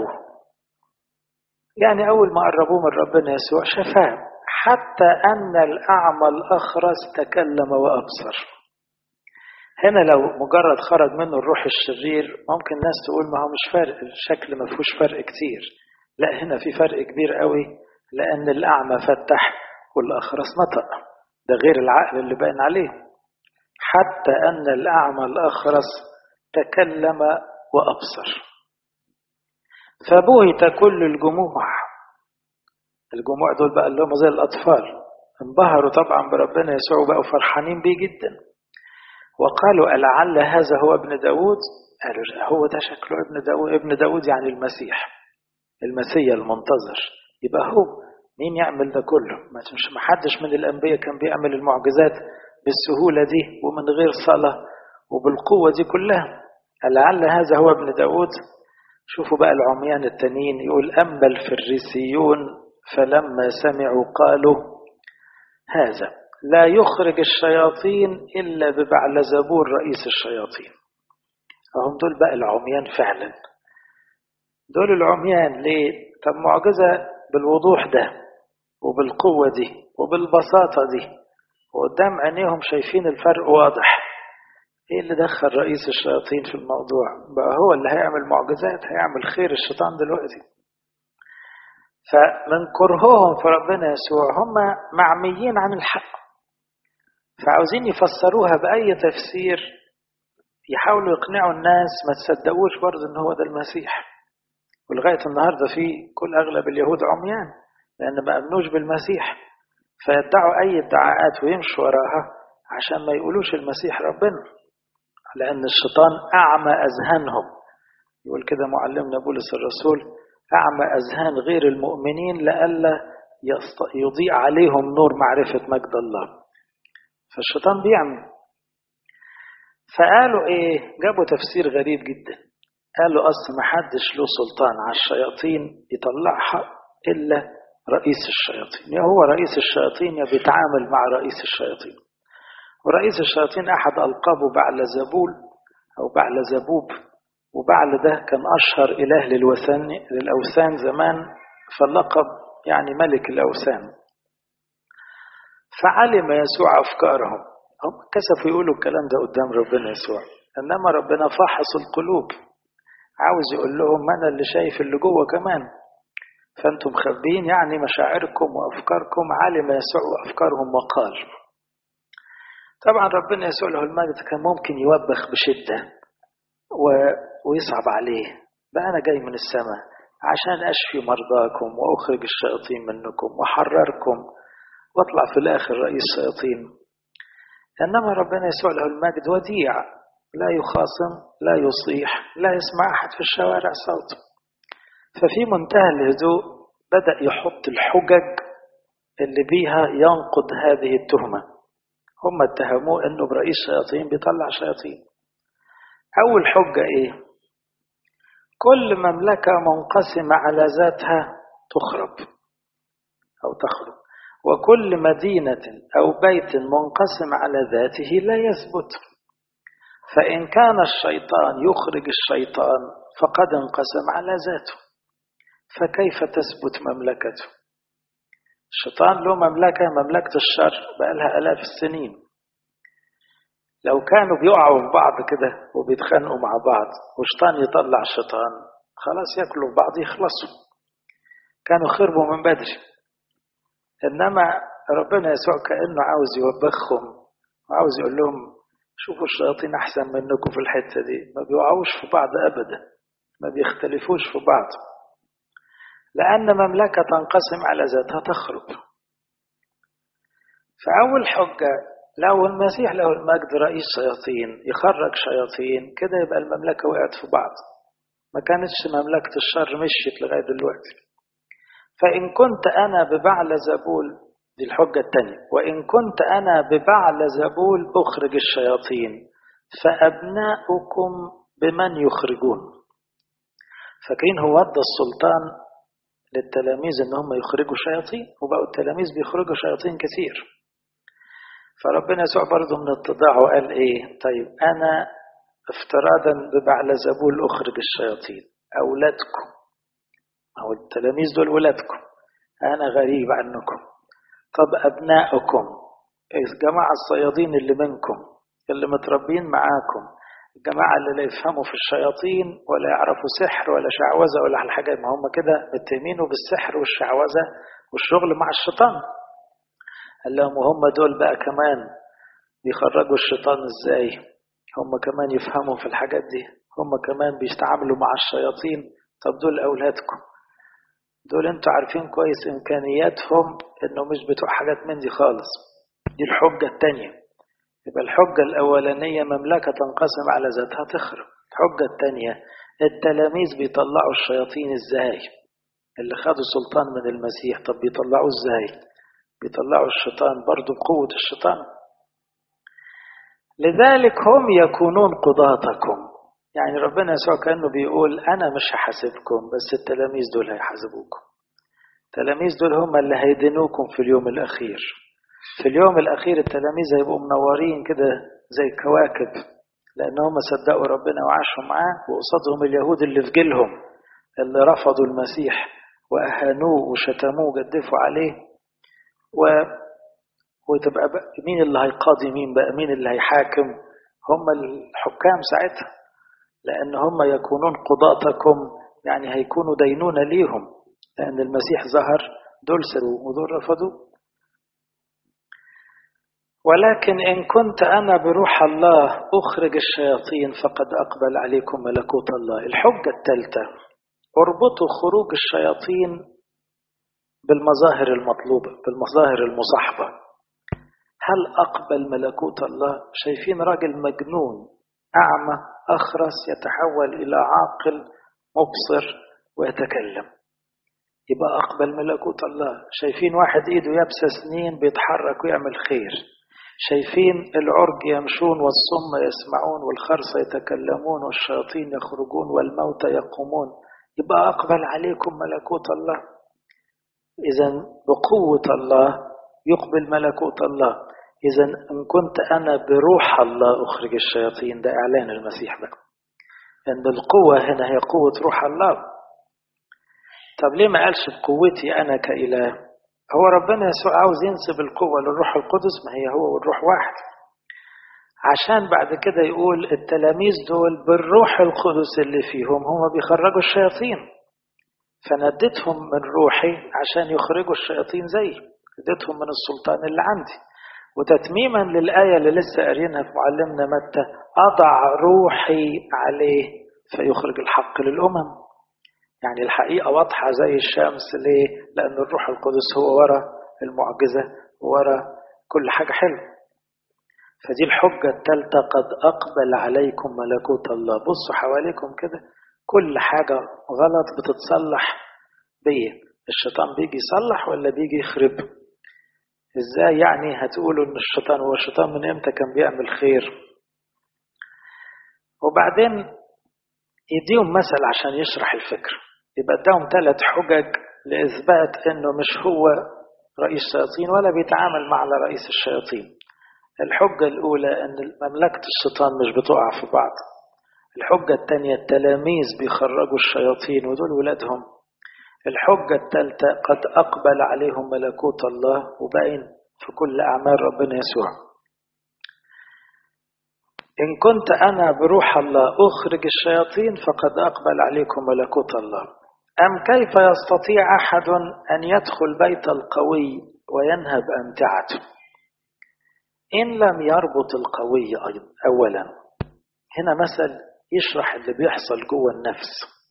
يعني أول ما قربوه من ربنا يسوع شفاه حتى أن الأعمى الأخرس تكلم وأبصر هنا لو مجرد خرج منه الروح الشرير ممكن الناس تقول ما هو مش فرق الشكل ما فيهوش فرق كتير لا هنا في فرق كبير قوي لأن الأعمى فتح والأخرس نطق ده غير العقل اللي باين عليه حتى أن الأعمى الأخرس تكلم وأبصر فبهت كل الجموع الجموع دول بقى اللي هم زي الأطفال انبهروا طبعا بربنا يسوع وبقوا فرحانين بيه جدا وقالوا ألعل هذا هو ابن داود قالوا هو ده شكله ابن داود ابن داود يعني المسيح المسيح المنتظر يبقى هو مين يعمل ده كله مش محدش من الأنبياء كان بيعمل المعجزات بالسهولة دي ومن غير صلاة وبالقوة دي كلها لعل هذا هو ابن داود شوفوا بقى العميان التانيين يقول أما الفريسيون فلما سمعوا قالوا هذا لا يخرج الشياطين إلا ببعلزبول رئيس الشياطين فهم دول بقى العميان فعلا دول العميان ليه طب معجزة بالوضوح ده وبالقوة دي وبالبساطة دي وقدام عينيهم شايفين الفرق واضح ايه اللي دخل رئيس الشياطين في الموضوع بقى هو اللي هيعمل معجزات هيعمل خير الشيطان دلوقتي فمن كرههم في ربنا يسوع هم معميين عن الحق فعاوزين يفسروها بأي تفسير يحاولوا يقنعوا الناس ما تصدقوش برضه ان هو ده المسيح ولغاية النهاردة في كل أغلب اليهود عميان لأن ما أمنوش بالمسيح فيدعوا أي ادعاءات ويمشوا وراها عشان ما يقولوش المسيح ربنا لأن الشيطان أعمى أذهانهم يقول كده معلمنا بولس الرسول أعمى أذهان غير المؤمنين لئلا يضيء عليهم نور معرفة مجد الله فالشيطان بيعمل فقالوا إيه جابوا تفسير غريب جدا قالوا أصل ما حدش له سلطان على الشياطين يطلعها إلا رئيس الشياطين يا هو رئيس الشياطين يا بيتعامل مع رئيس الشياطين ورئيس الشياطين أحد ألقابه بعل زبول أو بعل زبوب وبعل ده كان أشهر إله للوثن للأوثان زمان فاللقب يعني ملك الأوثان فعلم يسوع أفكارهم هم كسفوا يقولوا الكلام ده قدام ربنا يسوع إنما ربنا فحص القلوب عاوز يقول لهم أنا اللي شايف اللي جوه كمان فأنتم مخبين يعني مشاعركم وأفكاركم علم يسوع أفكارهم وقال طبعا ربنا يسوع له المجد كان ممكن يوبخ بشدة و... ويصعب عليه بقى أنا جاي من السماء عشان أشفي مرضاكم وأخرج الشياطين منكم وأحرركم وأطلع في الآخر رئيس الشياطين إنما ربنا يسوع له المجد وديع لا يخاصم لا يصيح لا يسمع أحد في الشوارع صوته ففي منتهى الهدوء بدأ يحط الحجج اللي بيها ينقض هذه التهمة هم اتهموه انه برئيس شياطين بيطلع شياطين اول حجة ايه كل مملكة منقسمة على ذاتها تخرب او تخرب وكل مدينة او بيت منقسم على ذاته لا يثبت فإن كان الشيطان يخرج الشيطان فقد انقسم على ذاته فكيف تثبت مملكته الشيطان له مملكة مملكة الشر بقالها آلاف السنين لو كانوا بيقعوا في بعض كده وبيتخانقوا مع بعض وشيطان يطلع شيطان خلاص ياكلوا في بعض يخلصوا كانوا خربوا من بدري إنما ربنا يسوع كأنه عاوز يوبخهم وعاوز يقول لهم شوفوا الشياطين أحسن منكم في الحتة دي ما بيقعوش في بعض أبدا ما بيختلفوش في بعض لأن مملكة تنقسم على ذاتها تخرب فأول حجة لو المسيح له المجد رئيس شياطين يخرج شياطين كده يبقى المملكة وقعت في بعض ما كانتش مملكة الشر مشيت لغاية دلوقتي فإن كنت أنا ببعل زبول دي الحجة الثانية وإن كنت أنا ببعل زبول أخرج الشياطين فأبناؤكم بمن يخرجون فاكرين هو ادى السلطان للتلاميذ ان هم يخرجوا شياطين وبقوا التلاميذ بيخرجوا شياطين كثير فربنا يسوع برضه من اتضاعه قال ايه طيب انا افتراضا ببعل زبول اخرج الشياطين اولادكم او التلاميذ دول ولادكم انا غريب عنكم طب ابنائكم الجماعه الصيادين اللي منكم اللي متربيين معاكم الجماعة اللي لا يفهموا في الشياطين ولا يعرفوا سحر ولا شعوذة ولا الحاجات ما هم كده متهمينه بالسحر والشعوذة والشغل مع الشيطان قال لهم وهم دول بقى كمان بيخرجوا الشيطان ازاي هم كمان يفهموا في الحاجات دي هم كمان بيتعاملوا مع الشياطين طب دول أولادكم دول انتوا عارفين كويس إمكانياتهم إنه مش بتوع حاجات من دي خالص دي الحجة التانية يبقى الحجة الأولانية مملكة تنقسم على ذاتها تخرب الحجة الثانية التلاميذ بيطلعوا الشياطين ازاي اللي خدوا سلطان من المسيح طب بيطلعوه ازاي بيطلعوا الشيطان برضو بقوة الشيطان لذلك هم يكونون قضاتكم يعني ربنا يسوع كأنه بيقول أنا مش هحاسبكم بس التلاميذ دول هيحاسبوكم التلاميذ دول هم اللي هيدنوكم في اليوم الأخير في اليوم الأخير التلاميذ هيبقوا منورين كده زي كواكب لأن هم صدقوا ربنا وعاشوا معاه وقصادهم اليهود اللي في جيلهم اللي رفضوا المسيح وأهانوه وشتموه وجدفوا عليه و... وتبقى بقى مين اللي هيقاضي مين بقى مين اللي هيحاكم هم الحكام ساعتها لأن هم يكونون قضاتكم يعني هيكونوا دينونة ليهم لأن المسيح ظهر دول سروا ودول رفضوا ولكن إن كنت أنا بروح الله أخرج الشياطين فقد أقبل عليكم ملكوت الله الحجة الثالثة اربطوا خروج الشياطين بالمظاهر المطلوبة بالمظاهر المصاحبة هل أقبل ملكوت الله شايفين راجل مجنون أعمى أخرس يتحول إلى عاقل مبصر ويتكلم يبقى أقبل ملكوت الله شايفين واحد إيده يابسة سنين بيتحرك ويعمل خير شايفين العرج يمشون والصم يسمعون والخرس يتكلمون والشياطين يخرجون والموتى يقومون يبقى أقبل عليكم ملكوت الله إذا بقوة الله يقبل ملكوت الله إذا إن كنت أنا بروح الله أخرج الشياطين ده إعلان المسيح ده أن القوة هنا هي قوة روح الله طب ليه ما قالش بقوتي أنا كإله هو ربنا يسوع عاوز ينسب القوة للروح القدس ما هي هو والروح واحد عشان بعد كده يقول التلاميذ دول بالروح القدس اللي فيهم هم بيخرجوا الشياطين فنديتهم من روحي عشان يخرجوا الشياطين زي اديتهم من السلطان اللي عندي وتتميما للآية اللي لسه قارينها في معلمنا متى أضع روحي عليه فيخرج الحق للأمم يعني الحقيقة واضحة زي الشمس ليه؟ لأن الروح القدس هو ورا المعجزة ورا كل حاجة حلوة فدي الحجة الثالثة قد أقبل عليكم ملكوت الله بصوا حواليكم كده كل حاجة غلط بتتصلح بيه الشيطان بيجي يصلح ولا بيجي يخرب ازاي يعني هتقولوا ان الشيطان هو الشيطان من امتى كان بيعمل خير وبعدين يديهم مثل عشان يشرح الفكرة يبقى اداهم ثلاث حجج لإثبات انه مش هو رئيس الشياطين ولا بيتعامل مع رئيس الشياطين الحجة الأولى أن مملكة الشيطان مش بتقع في بعض الحجة الثانية التلاميذ بيخرجوا الشياطين ودول ولادهم الحجة الثالثة قد أقبل عليهم ملكوت الله وباين في كل أعمال ربنا يسوع إن كنت أنا بروح الله أخرج الشياطين فقد أقبل عليكم ملكوت الله أم كيف يستطيع أحد أن يدخل بيت القوي وينهب أمتعته إن لم يربط القوي أيضا أولا هنا مثل يشرح اللي بيحصل جوه النفس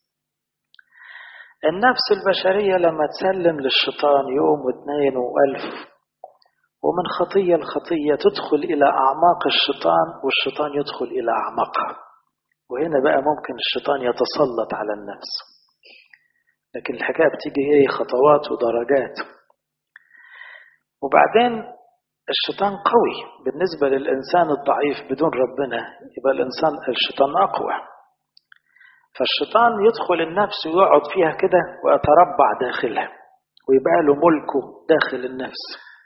النفس البشرية لما تسلم للشيطان يوم واثنين وألف ومن خطية لخطية تدخل إلى أعماق الشيطان والشيطان يدخل إلى أعماقها وهنا بقى ممكن الشيطان يتسلط على النفس لكن الحكاية بتيجي ايه خطوات ودرجات وبعدين الشيطان قوي بالنسبة للإنسان الضعيف بدون ربنا يبقى الإنسان الشيطان أقوى فالشيطان يدخل النفس ويقعد فيها كده ويتربع داخلها ويبقى له ملكه داخل النفس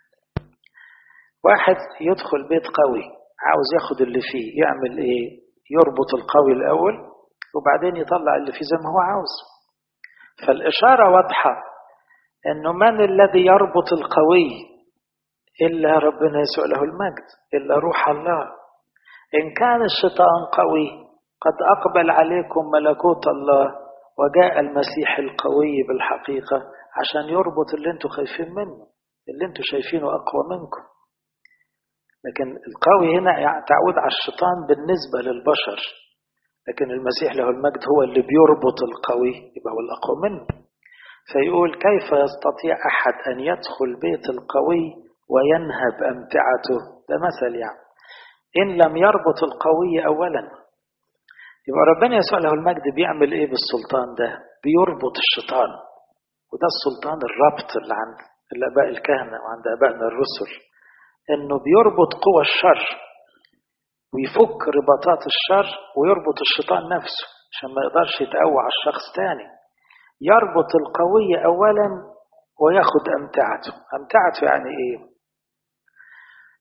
واحد يدخل بيت قوي عاوز ياخد اللي فيه يعمل ايه يربط القوي الأول وبعدين يطلع اللي فيه زي ما هو عاوز فالإشارة واضحة أنه من الذي يربط القوي إلا ربنا يسوع له المجد إلا روح الله إن كان الشيطان قوي قد أقبل عليكم ملكوت الله وجاء المسيح القوي بالحقيقة عشان يربط اللي انتوا خايفين منه اللي انتوا شايفينه أقوى منكم لكن القوي هنا تعود على الشيطان بالنسبة للبشر لكن المسيح له المجد هو اللي بيربط القوي يبقى هو الأقوى منه فيقول كيف يستطيع أحد أن يدخل بيت القوي وينهب أمتعته ده مثل يعني إن لم يربط القوي أولا يبقى ربنا يسوع له المجد بيعمل إيه بالسلطان ده بيربط الشيطان وده السلطان الربط اللي عند الآباء الكهنة وعند آبائنا الرسل إنه بيربط قوى الشر ويفك رباطات الشر ويربط الشيطان نفسه عشان ما يقدرش يتقوى على الشخص تاني يربط القوي أولا وياخد أمتعته أمتعته يعني إيه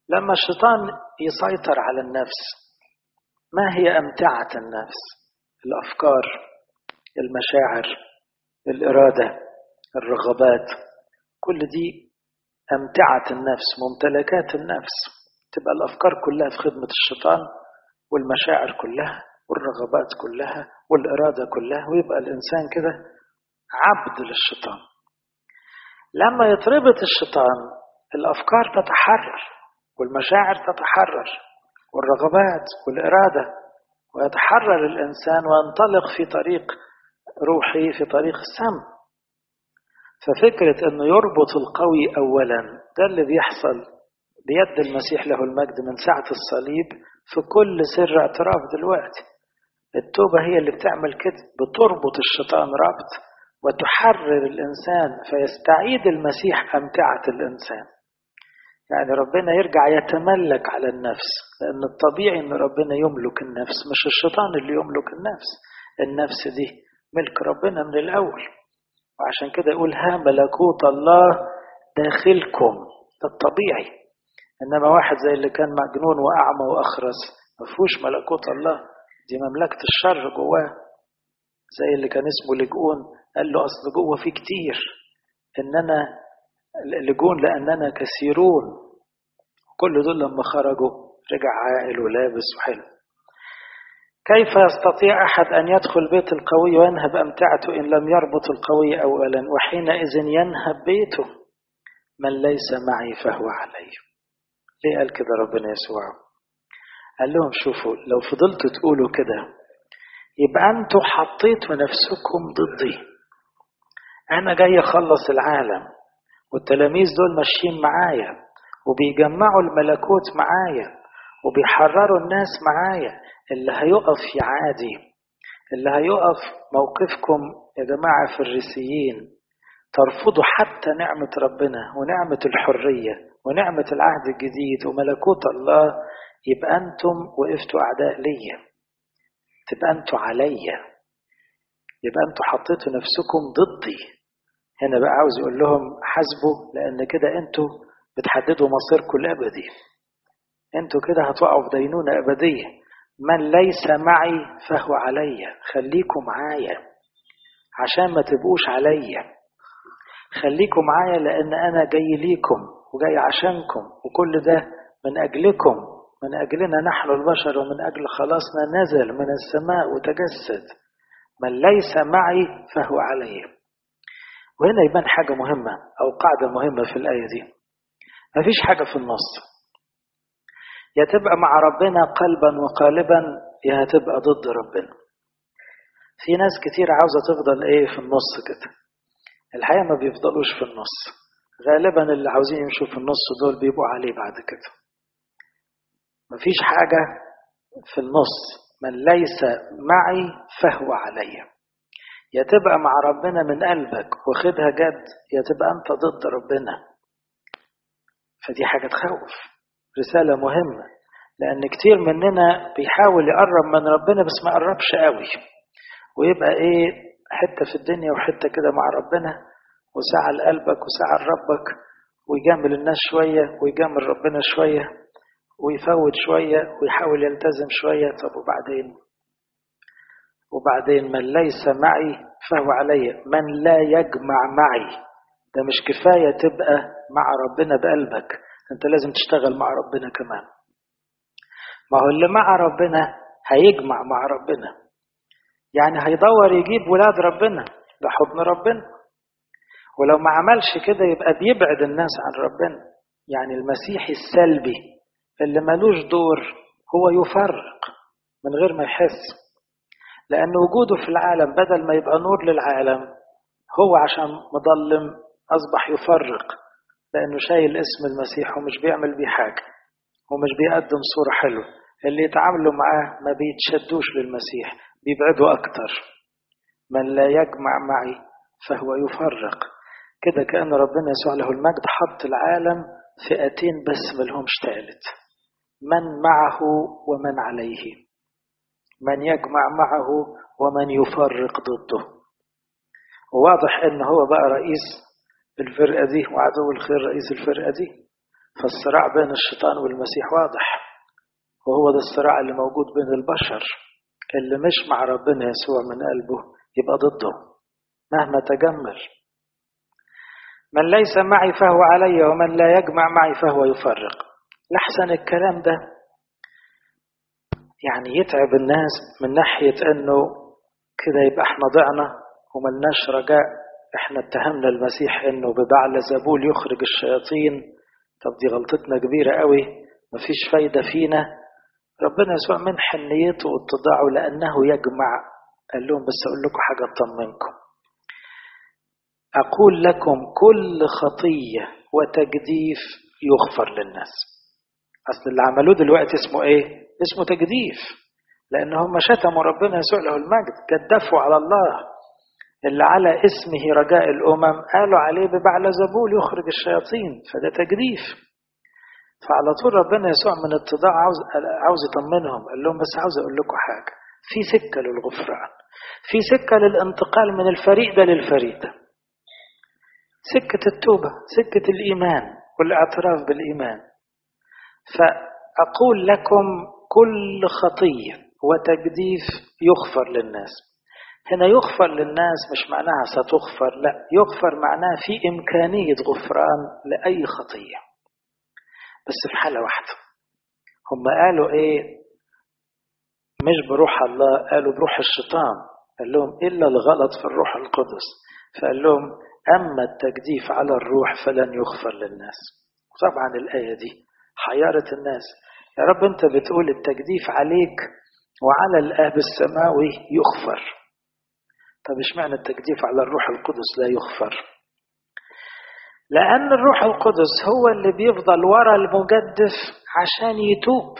لما الشيطان يسيطر على النفس ما هي أمتعة النفس الأفكار المشاعر الإرادة الرغبات كل دي أمتعة النفس ممتلكات النفس تبقى الأفكار كلها في خدمة الشيطان والمشاعر كلها والرغبات كلها والإرادة كلها ويبقى الإنسان كده عبد للشيطان لما يتربط الشيطان الأفكار تتحرر والمشاعر تتحرر والرغبات والإرادة ويتحرر الإنسان وينطلق في طريق روحي في طريق السم ففكرة أنه يربط القوي أولا ده اللي بيحصل بيد المسيح له المجد من ساعة الصليب في كل سر اعتراف دلوقتي التوبة هي اللي بتعمل كده بتربط الشيطان ربط وتحرر الإنسان فيستعيد المسيح أمتعة الإنسان يعني ربنا يرجع يتملك على النفس لأن الطبيعي أن ربنا يملك النفس مش الشيطان اللي يملك النفس النفس دي ملك ربنا من الأول وعشان كده يقول ها ملكوت الله داخلكم ده الطبيعي إنما واحد زي اللي كان مجنون وأعمى وأخرس ما فيهوش ملكوت الله دي مملكة الشر جواه زي اللي كان اسمه لجؤون قال له أصل جوه في كتير إننا لجون لأننا كثيرون كل دول لما خرجوا رجع عاقل ولابس وحلو كيف يستطيع أحد أن يدخل بيت القوي وينهب أمتعته إن لم يربط القوي أولا وحينئذ ينهب بيته من ليس معي فهو علي ليه قال كده ربنا يسوع قال لهم شوفوا لو فضلتوا تقولوا كده يبقى أنتوا حطيتوا نفسكم ضدي أنا جاي أخلص العالم والتلاميذ دول ماشيين معايا وبيجمعوا الملكوت معايا وبيحرروا الناس معايا اللي هيقف يعادي اللي هيقف موقفكم يا جماعة فريسيين ترفضوا حتى نعمة ربنا ونعمة الحرية ونعمة العهد الجديد وملكوت الله يبقى أنتم وقفتوا أعداء ليا تبقى أنتوا عليا يبقى أنتوا حطيتوا نفسكم ضدي هنا بقى عاوز يقول لهم حاسبوا لأن كده أنتوا بتحددوا مصيركم الأبدي أنتوا كده هتقعوا في دينونة أبدية من ليس معي فهو عليا خليكم معايا عشان ما تبقوش عليا خليكم معايا لأن أنا جاي ليكم وجاي عشانكم وكل ده من أجلكم من أجلنا نحن البشر ومن أجل خلاصنا نزل من السماء وتجسد من ليس معي فهو علي وهنا يبان حاجة مهمة أو قاعدة مهمة في الآية دي مفيش حاجة في النص يا تبقى مع ربنا قلبا وقالبا يا هتبقى ضد ربنا في ناس كتير عاوزة تفضل ايه في النص كده الحقيقة ما بيفضلوش في النص غالبا اللي عاوزين يمشوا في النص دول بيبقوا عليه بعد كده مفيش حاجة في النص من ليس معي فهو علي يا تبقى مع ربنا من قلبك واخدها جد يا تبقى انت ضد ربنا فدي حاجة تخوف رسالة مهمة لأن كتير مننا بيحاول يقرب من ربنا بس ما قربش قوي ويبقى إيه حتة في الدنيا وحتة كده مع ربنا وساعة لقلبك وساعة لربك ويجامل الناس شوية ويجامل ربنا شوية ويفوت شوية ويحاول يلتزم شوية طب وبعدين وبعدين من ليس معي فهو علي من لا يجمع معي ده مش كفاية تبقى مع ربنا بقلبك انت لازم تشتغل مع ربنا كمان ما هو اللي مع ربنا هيجمع مع ربنا يعني هيدور يجيب ولاد ربنا لحضن ربنا ولو ما عملش كده يبقى بيبعد الناس عن ربنا يعني المسيحي السلبي اللي ملوش دور هو يفرق من غير ما يحس لأن وجوده في العالم بدل ما يبقى نور للعالم هو عشان مظلم أصبح يفرق لأنه شايل اسم المسيح ومش بيعمل بيه حاجة ومش بيقدم صورة حلوة اللي يتعاملوا معاه ما بيتشدوش للمسيح بيبعدوا أكتر من لا يجمع معي فهو يفرق كده كأن ربنا يسوع له المجد حط العالم فئتين بس ملهمش تالت من معه ومن عليه من يجمع معه ومن يفرق ضده وواضح ان هو بقى رئيس الفرقة دي وعدو الخير رئيس الفرقة دي فالصراع بين الشيطان والمسيح واضح وهو ده الصراع اللي موجود بين البشر اللي مش مع ربنا يسوع من قلبه يبقى ضده مهما تجمل من ليس معي فهو علي ومن لا يجمع معي فهو يفرق لحسن الكلام ده يعني يتعب الناس من ناحية انه كده يبقى احنا ضعنا وملناش رجاء احنا اتهمنا المسيح انه ببعل زبول يخرج الشياطين طب دي غلطتنا كبيرة قوي مفيش فايدة فينا ربنا يسوع من حنيته واتضاعه لأنه يجمع قال لهم بس أقول لكم حاجة تطمنكم أقول لكم كل خطية وتجديف يغفر للناس أصل اللي عملوه دلوقتي اسمه إيه؟ اسمه تجديف لأن هم شتموا ربنا يسوع له المجد جدفوا على الله اللي على اسمه رجاء الأمم قالوا عليه ببعل زبول يخرج الشياطين فده تجديف فعلى طول ربنا يسوع من اتضاع عاوز, عاوز يطمنهم قال لهم بس عاوز أقول لكم حاجة في سكة للغفران في سكة للانتقال من الفريق ده للفريق ده سكة التوبة سكة الإيمان والاعتراف بالإيمان فأقول لكم كل خطية وتجديف يغفر للناس هنا يغفر للناس مش معناها ستغفر لا يغفر معناها في إمكانية غفران لأي خطية بس في حالة واحدة هم قالوا إيه مش بروح الله قالوا بروح الشيطان قال لهم إلا الغلط في الروح القدس فقال لهم أما التجديف على الروح فلن يغفر للناس طبعا الآية دي حيرت الناس يا رب أنت بتقول التجديف عليك وعلى الآب السماوي يغفر طب اشمعنى التجديف على الروح القدس لا يغفر لأن الروح القدس هو اللي بيفضل ورا المجدف عشان يتوب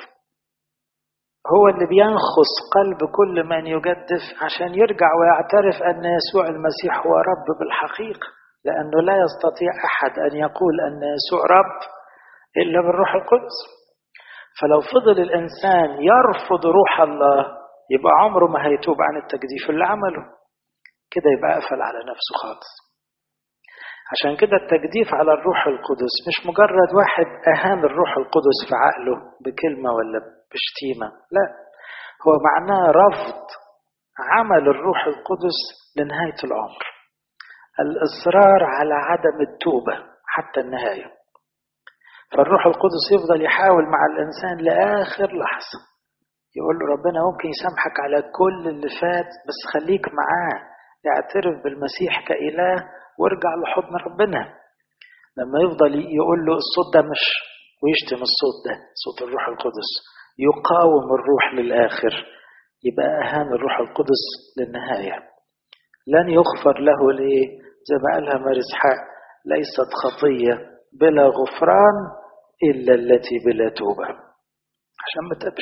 هو اللي بينخص قلب كل من يجدف عشان يرجع ويعترف أن يسوع المسيح هو رب بالحقيقة لأنه لا يستطيع أحد أن يقول أن يسوع رب إلا بالروح القدس فلو فضل الإنسان يرفض روح الله يبقى عمره ما هيتوب عن التجديف اللي عمله كده يبقى قفل على نفسه خالص عشان كده التجديف على الروح القدس مش مجرد واحد أهان الروح القدس في عقله بكلمة ولا بشتيمة لا هو معناه رفض عمل الروح القدس لنهاية العمر الإصرار على عدم التوبة حتى النهاية فالروح القدس يفضل يحاول مع الإنسان لآخر لحظة يقول له ربنا ممكن يسامحك على كل اللي فات بس خليك معاه اعترف بالمسيح كإله وارجع لحضن ربنا لما يفضل يقول له الصوت ده مش ويشتم الصوت ده صوت الروح القدس يقاوم الروح للآخر يبقى أهان الروح القدس للنهاية لن يغفر له ليه زي ما قالها ماري اسحاق ليست خطية بلا غفران إلا التي بلا توبة عشان ما تبش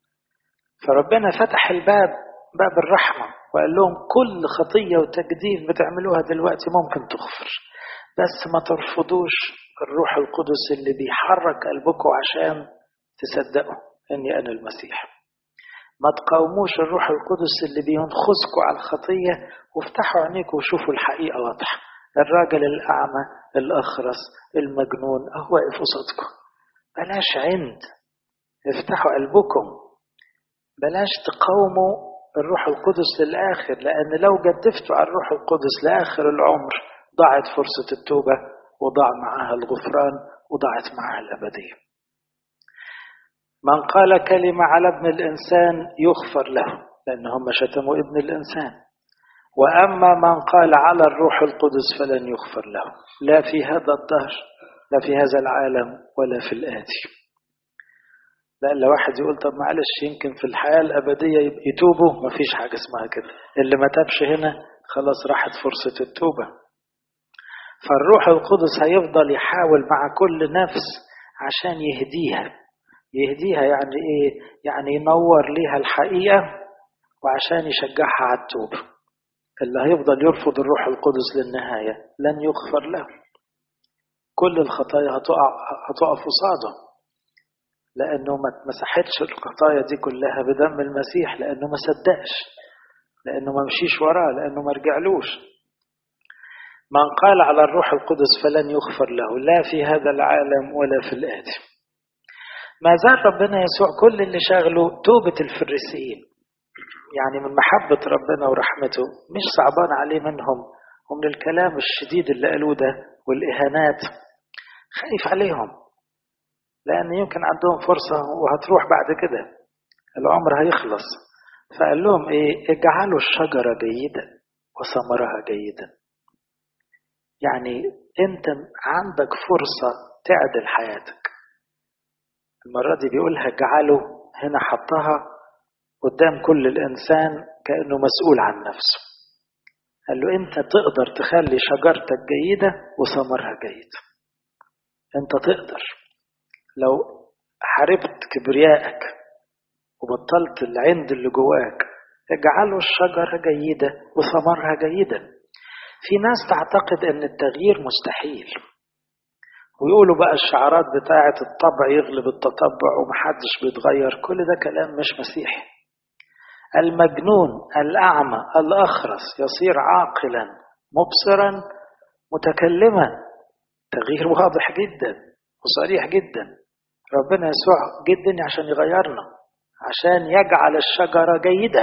فربنا فتح الباب باب الرحمة وقال لهم كل خطية وتجديف بتعملوها دلوقتي ممكن تغفر بس ما ترفضوش الروح القدس اللي بيحرك قلبكم عشان تصدقوا اني انا المسيح ما تقاوموش الروح القدس اللي بينخزكوا على الخطية وافتحوا عينيكم وشوفوا الحقيقة واضحة الراجل الأعمى الأخرس المجنون أهو واقف قصادكم بلاش عند افتحوا قلبكم بلاش تقاوموا الروح القدس للآخر لأن لو جدفتوا على الروح القدس لآخر العمر ضاعت فرصة التوبة وضاع معها الغفران وضاعت معها الأبدية من قال كلمة على ابن الإنسان يغفر له لأن هم شتموا ابن الإنسان وأما من قال على الروح القدس فلن يغفر له لا في هذا الدهر لا في هذا العالم ولا في الآتي لا لو واحد يقول طب معلش يمكن في الحياة الأبدية يتوبوا مفيش حاجة اسمها كده اللي ما تابش هنا خلاص راحت فرصة التوبة فالروح القدس هيفضل يحاول مع كل نفس عشان يهديها يهديها يعني ايه يعني ينور ليها الحقيقة وعشان يشجعها على التوبة اللي هيفضل يرفض الروح القدس للنهاية لن يغفر له كل الخطايا هتقع هتقف قصاده لأنه ما مسحتش الخطايا دي كلها بدم المسيح لأنه ما صدقش لأنه ما مشيش وراه لأنه ما رجعلوش من قال على الروح القدس فلن يغفر له لا في هذا العالم ولا في الآتي ما زال ربنا يسوع كل اللي شغله توبة الفريسيين يعني من محبة ربنا ورحمته مش صعبان عليه منهم ومن الكلام الشديد اللي قالوه ده والإهانات خايف عليهم لأن يمكن عندهم فرصة وهتروح بعد كده العمر هيخلص فقال لهم إيه اجعلوا الشجرة جيدة وثمرها جيدا يعني أنت عندك فرصة تعدل حياتك المرة دي بيقولها اجعله هنا حطها قدام كل الإنسان كأنه مسؤول عن نفسه قال له أنت تقدر تخلي شجرتك جيدة وثمرها جيد أنت تقدر لو حاربت كبريائك وبطلت العند اللي جواك اجعله الشجرة جيدة وثمرها جيدا في ناس تعتقد ان التغيير مستحيل ويقولوا بقى الشعارات بتاعة الطبع يغلب التطبع ومحدش بيتغير كل ده كلام مش مسيحي المجنون الأعمى الأخرس يصير عاقلا مبصرا متكلما تغيير واضح جدا وصريح جدا ربنا يسوع جدا عشان يغيرنا عشان يجعل الشجرة جيدة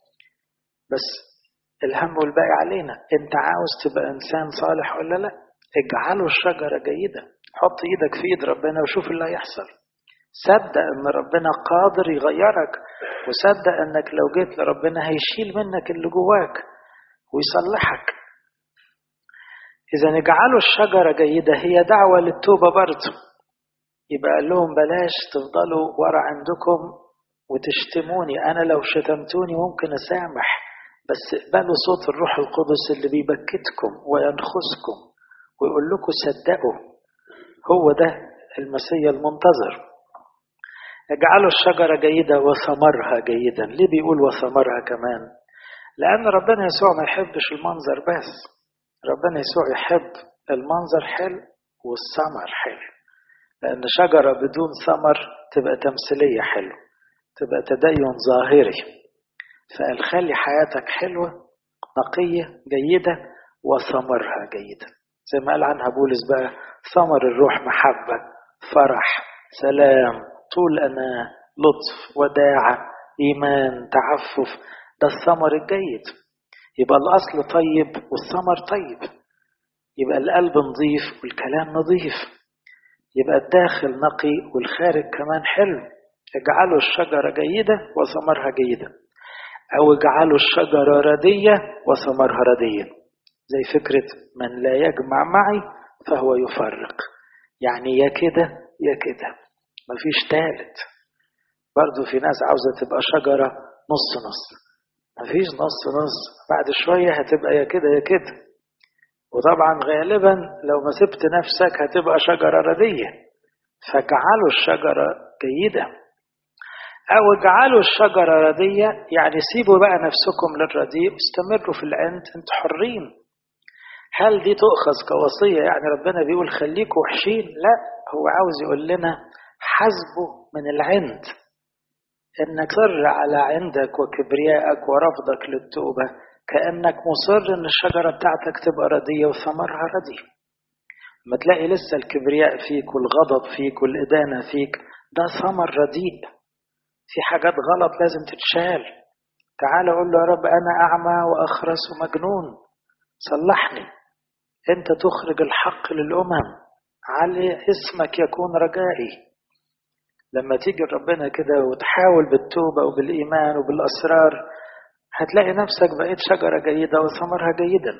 بس الهم والباقي علينا انت عاوز تبقى انسان صالح ولا لا اجعله الشجرة جيدة حط ايدك في ايد ربنا وشوف اللي هيحصل صدق ان ربنا قادر يغيرك وصدق انك لو جيت لربنا هيشيل منك اللي جواك ويصلحك اذا اجعلوا الشجرة جيدة هي دعوة للتوبة برضه يبقى قال لهم بلاش تفضلوا ورا عندكم وتشتموني انا لو شتمتوني ممكن اسامح بس اقبلوا صوت الروح القدس اللي بيبكتكم وينخسكم ويقول لكم صدقوا هو ده المسيح المنتظر اجعلوا الشجرة جيدة وثمرها جيدا ليه بيقول وثمرها كمان لأن ربنا يسوع ما يحبش المنظر بس ربنا يسوع يحب المنظر حلو والثمر حلو لأن شجرة بدون ثمر تبقى تمثيلية حلو تبقى تدين ظاهري فقال خلي حياتك حلوة نقية جيدة وثمرها جيدة زي ما قال عنها بولس بقى ثمر الروح محبة فرح سلام طول أنا لطف وداعة إيمان تعفف ده الثمر الجيد يبقى الأصل طيب والثمر طيب يبقى القلب نظيف والكلام نظيف يبقى الداخل نقي والخارج كمان حلو اجعلوا الشجرة جيدة وثمرها جيدة أو اجعلوا الشجرة ردية وثمرها ردية زي فكرة من لا يجمع معي فهو يفرق يعني يا كده يا كده مفيش تالت برضو في ناس عاوزة تبقى شجرة نص نص مفيش نص نص بعد شوية هتبقى يا كده يا كده وطبعا غالبا لو ما سبت نفسك هتبقى شجرة ردية فاجعلوا الشجرة جيدة أو اجعلوا الشجرة ردية يعني سيبوا بقى نفسكم للرديء واستمروا في العند انتوا حرين هل دي تؤخذ كوصية يعني ربنا بيقول خليكوا وحشين لا هو عاوز يقول لنا حسبوا من العند انك صر على عندك وكبريائك ورفضك للتوبة كأنك مصر ان الشجرة بتاعتك تبقى ردية وثمرها ردي ما تلاقي لسه الكبرياء فيك والغضب فيك والإدانة فيك ده ثمر رديء في حاجات غلط لازم تتشال تعال قول له يا رب أنا أعمى وأخرس ومجنون صلحني أنت تخرج الحق للأمم علي اسمك يكون رجائي لما تيجي ربنا كده وتحاول بالتوبة وبالإيمان وبالأسرار هتلاقي نفسك بقيت شجرة جيدة وثمرها جيدا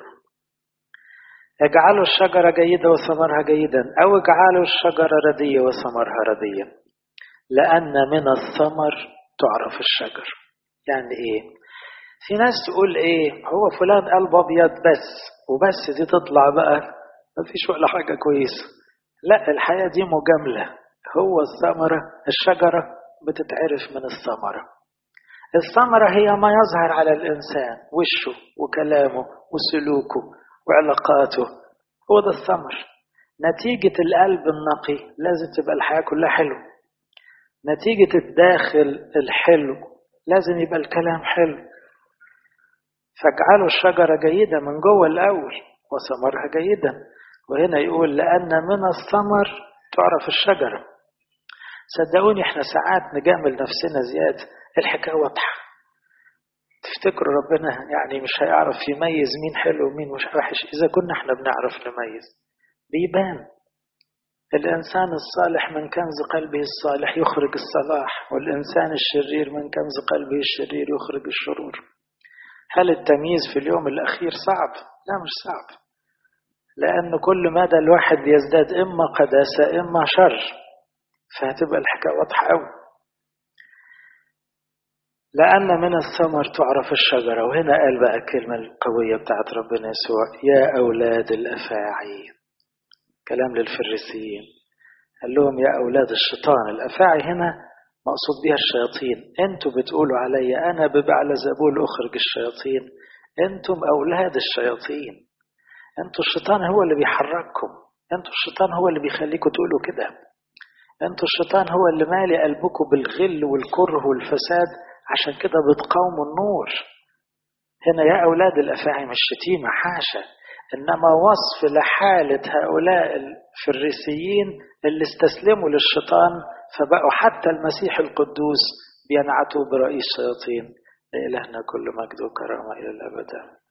اجعلوا الشجرة جيدة وثمرها جيدا أو اجعلوا الشجرة ردية وثمرها رديا لأن من الثمر تعرف الشجر يعني إيه في ناس تقول إيه هو فلان قلب أبيض بس وبس دي تطلع بقى مفيش ولا حاجة كويسة لا الحياة دي مجاملة هو الثمرة الشجرة بتتعرف من الثمرة الثمرة هي ما يظهر على الإنسان وشه وكلامه وسلوكه وعلاقاته هو ده الثمر نتيجة القلب النقي لازم تبقى الحياة كلها حلوة نتيجة الداخل الحلو لازم يبقى الكلام حلو فاجعلوا الشجرة جيدة من جوه الأول وثمرها جيدا وهنا يقول لأن من الثمر تعرف الشجرة صدقوني احنا ساعات نجامل نفسنا زيادة الحكاية واضحة تفتكروا ربنا يعني مش هيعرف يميز مين حلو ومين مش وحش إذا كنا احنا بنعرف نميز بيبان الإنسان الصالح من كنز قلبه الصالح يخرج الصلاح والإنسان الشرير من كنز قلبه الشرير يخرج الشرور هل التمييز في اليوم الأخير صعب؟ لا مش صعب لأن كل مدى الواحد يزداد إما قداسة إما شر فهتبقى الحكاية واضحة أوي لأن من الثمر تعرف الشجرة وهنا قال بقى الكلمة القوية بتاعت ربنا يسوع يا أولاد الأفاعي كلام للفريسيين قال لهم يا أولاد الشيطان الأفاعي هنا مقصود بها الشياطين انتوا بتقولوا علي أنا ببعل زبول أخرج الشياطين انتم أولاد الشياطين انتوا الشيطان هو اللي بيحرككم انتوا الشيطان هو اللي بيخليكم تقولوا كده انتوا الشيطان هو اللي مالي قلبكم بالغل والكره والفساد عشان كده بتقاوموا النور هنا يا أولاد الأفاعي مش شتيمة حاشا إنما وصف لحالة هؤلاء الفريسيين اللي استسلموا للشيطان فبقوا حتى المسيح القدوس بينعتوا برئيس الشياطين لإلهنا كل مجد وكرامة إلى الأبد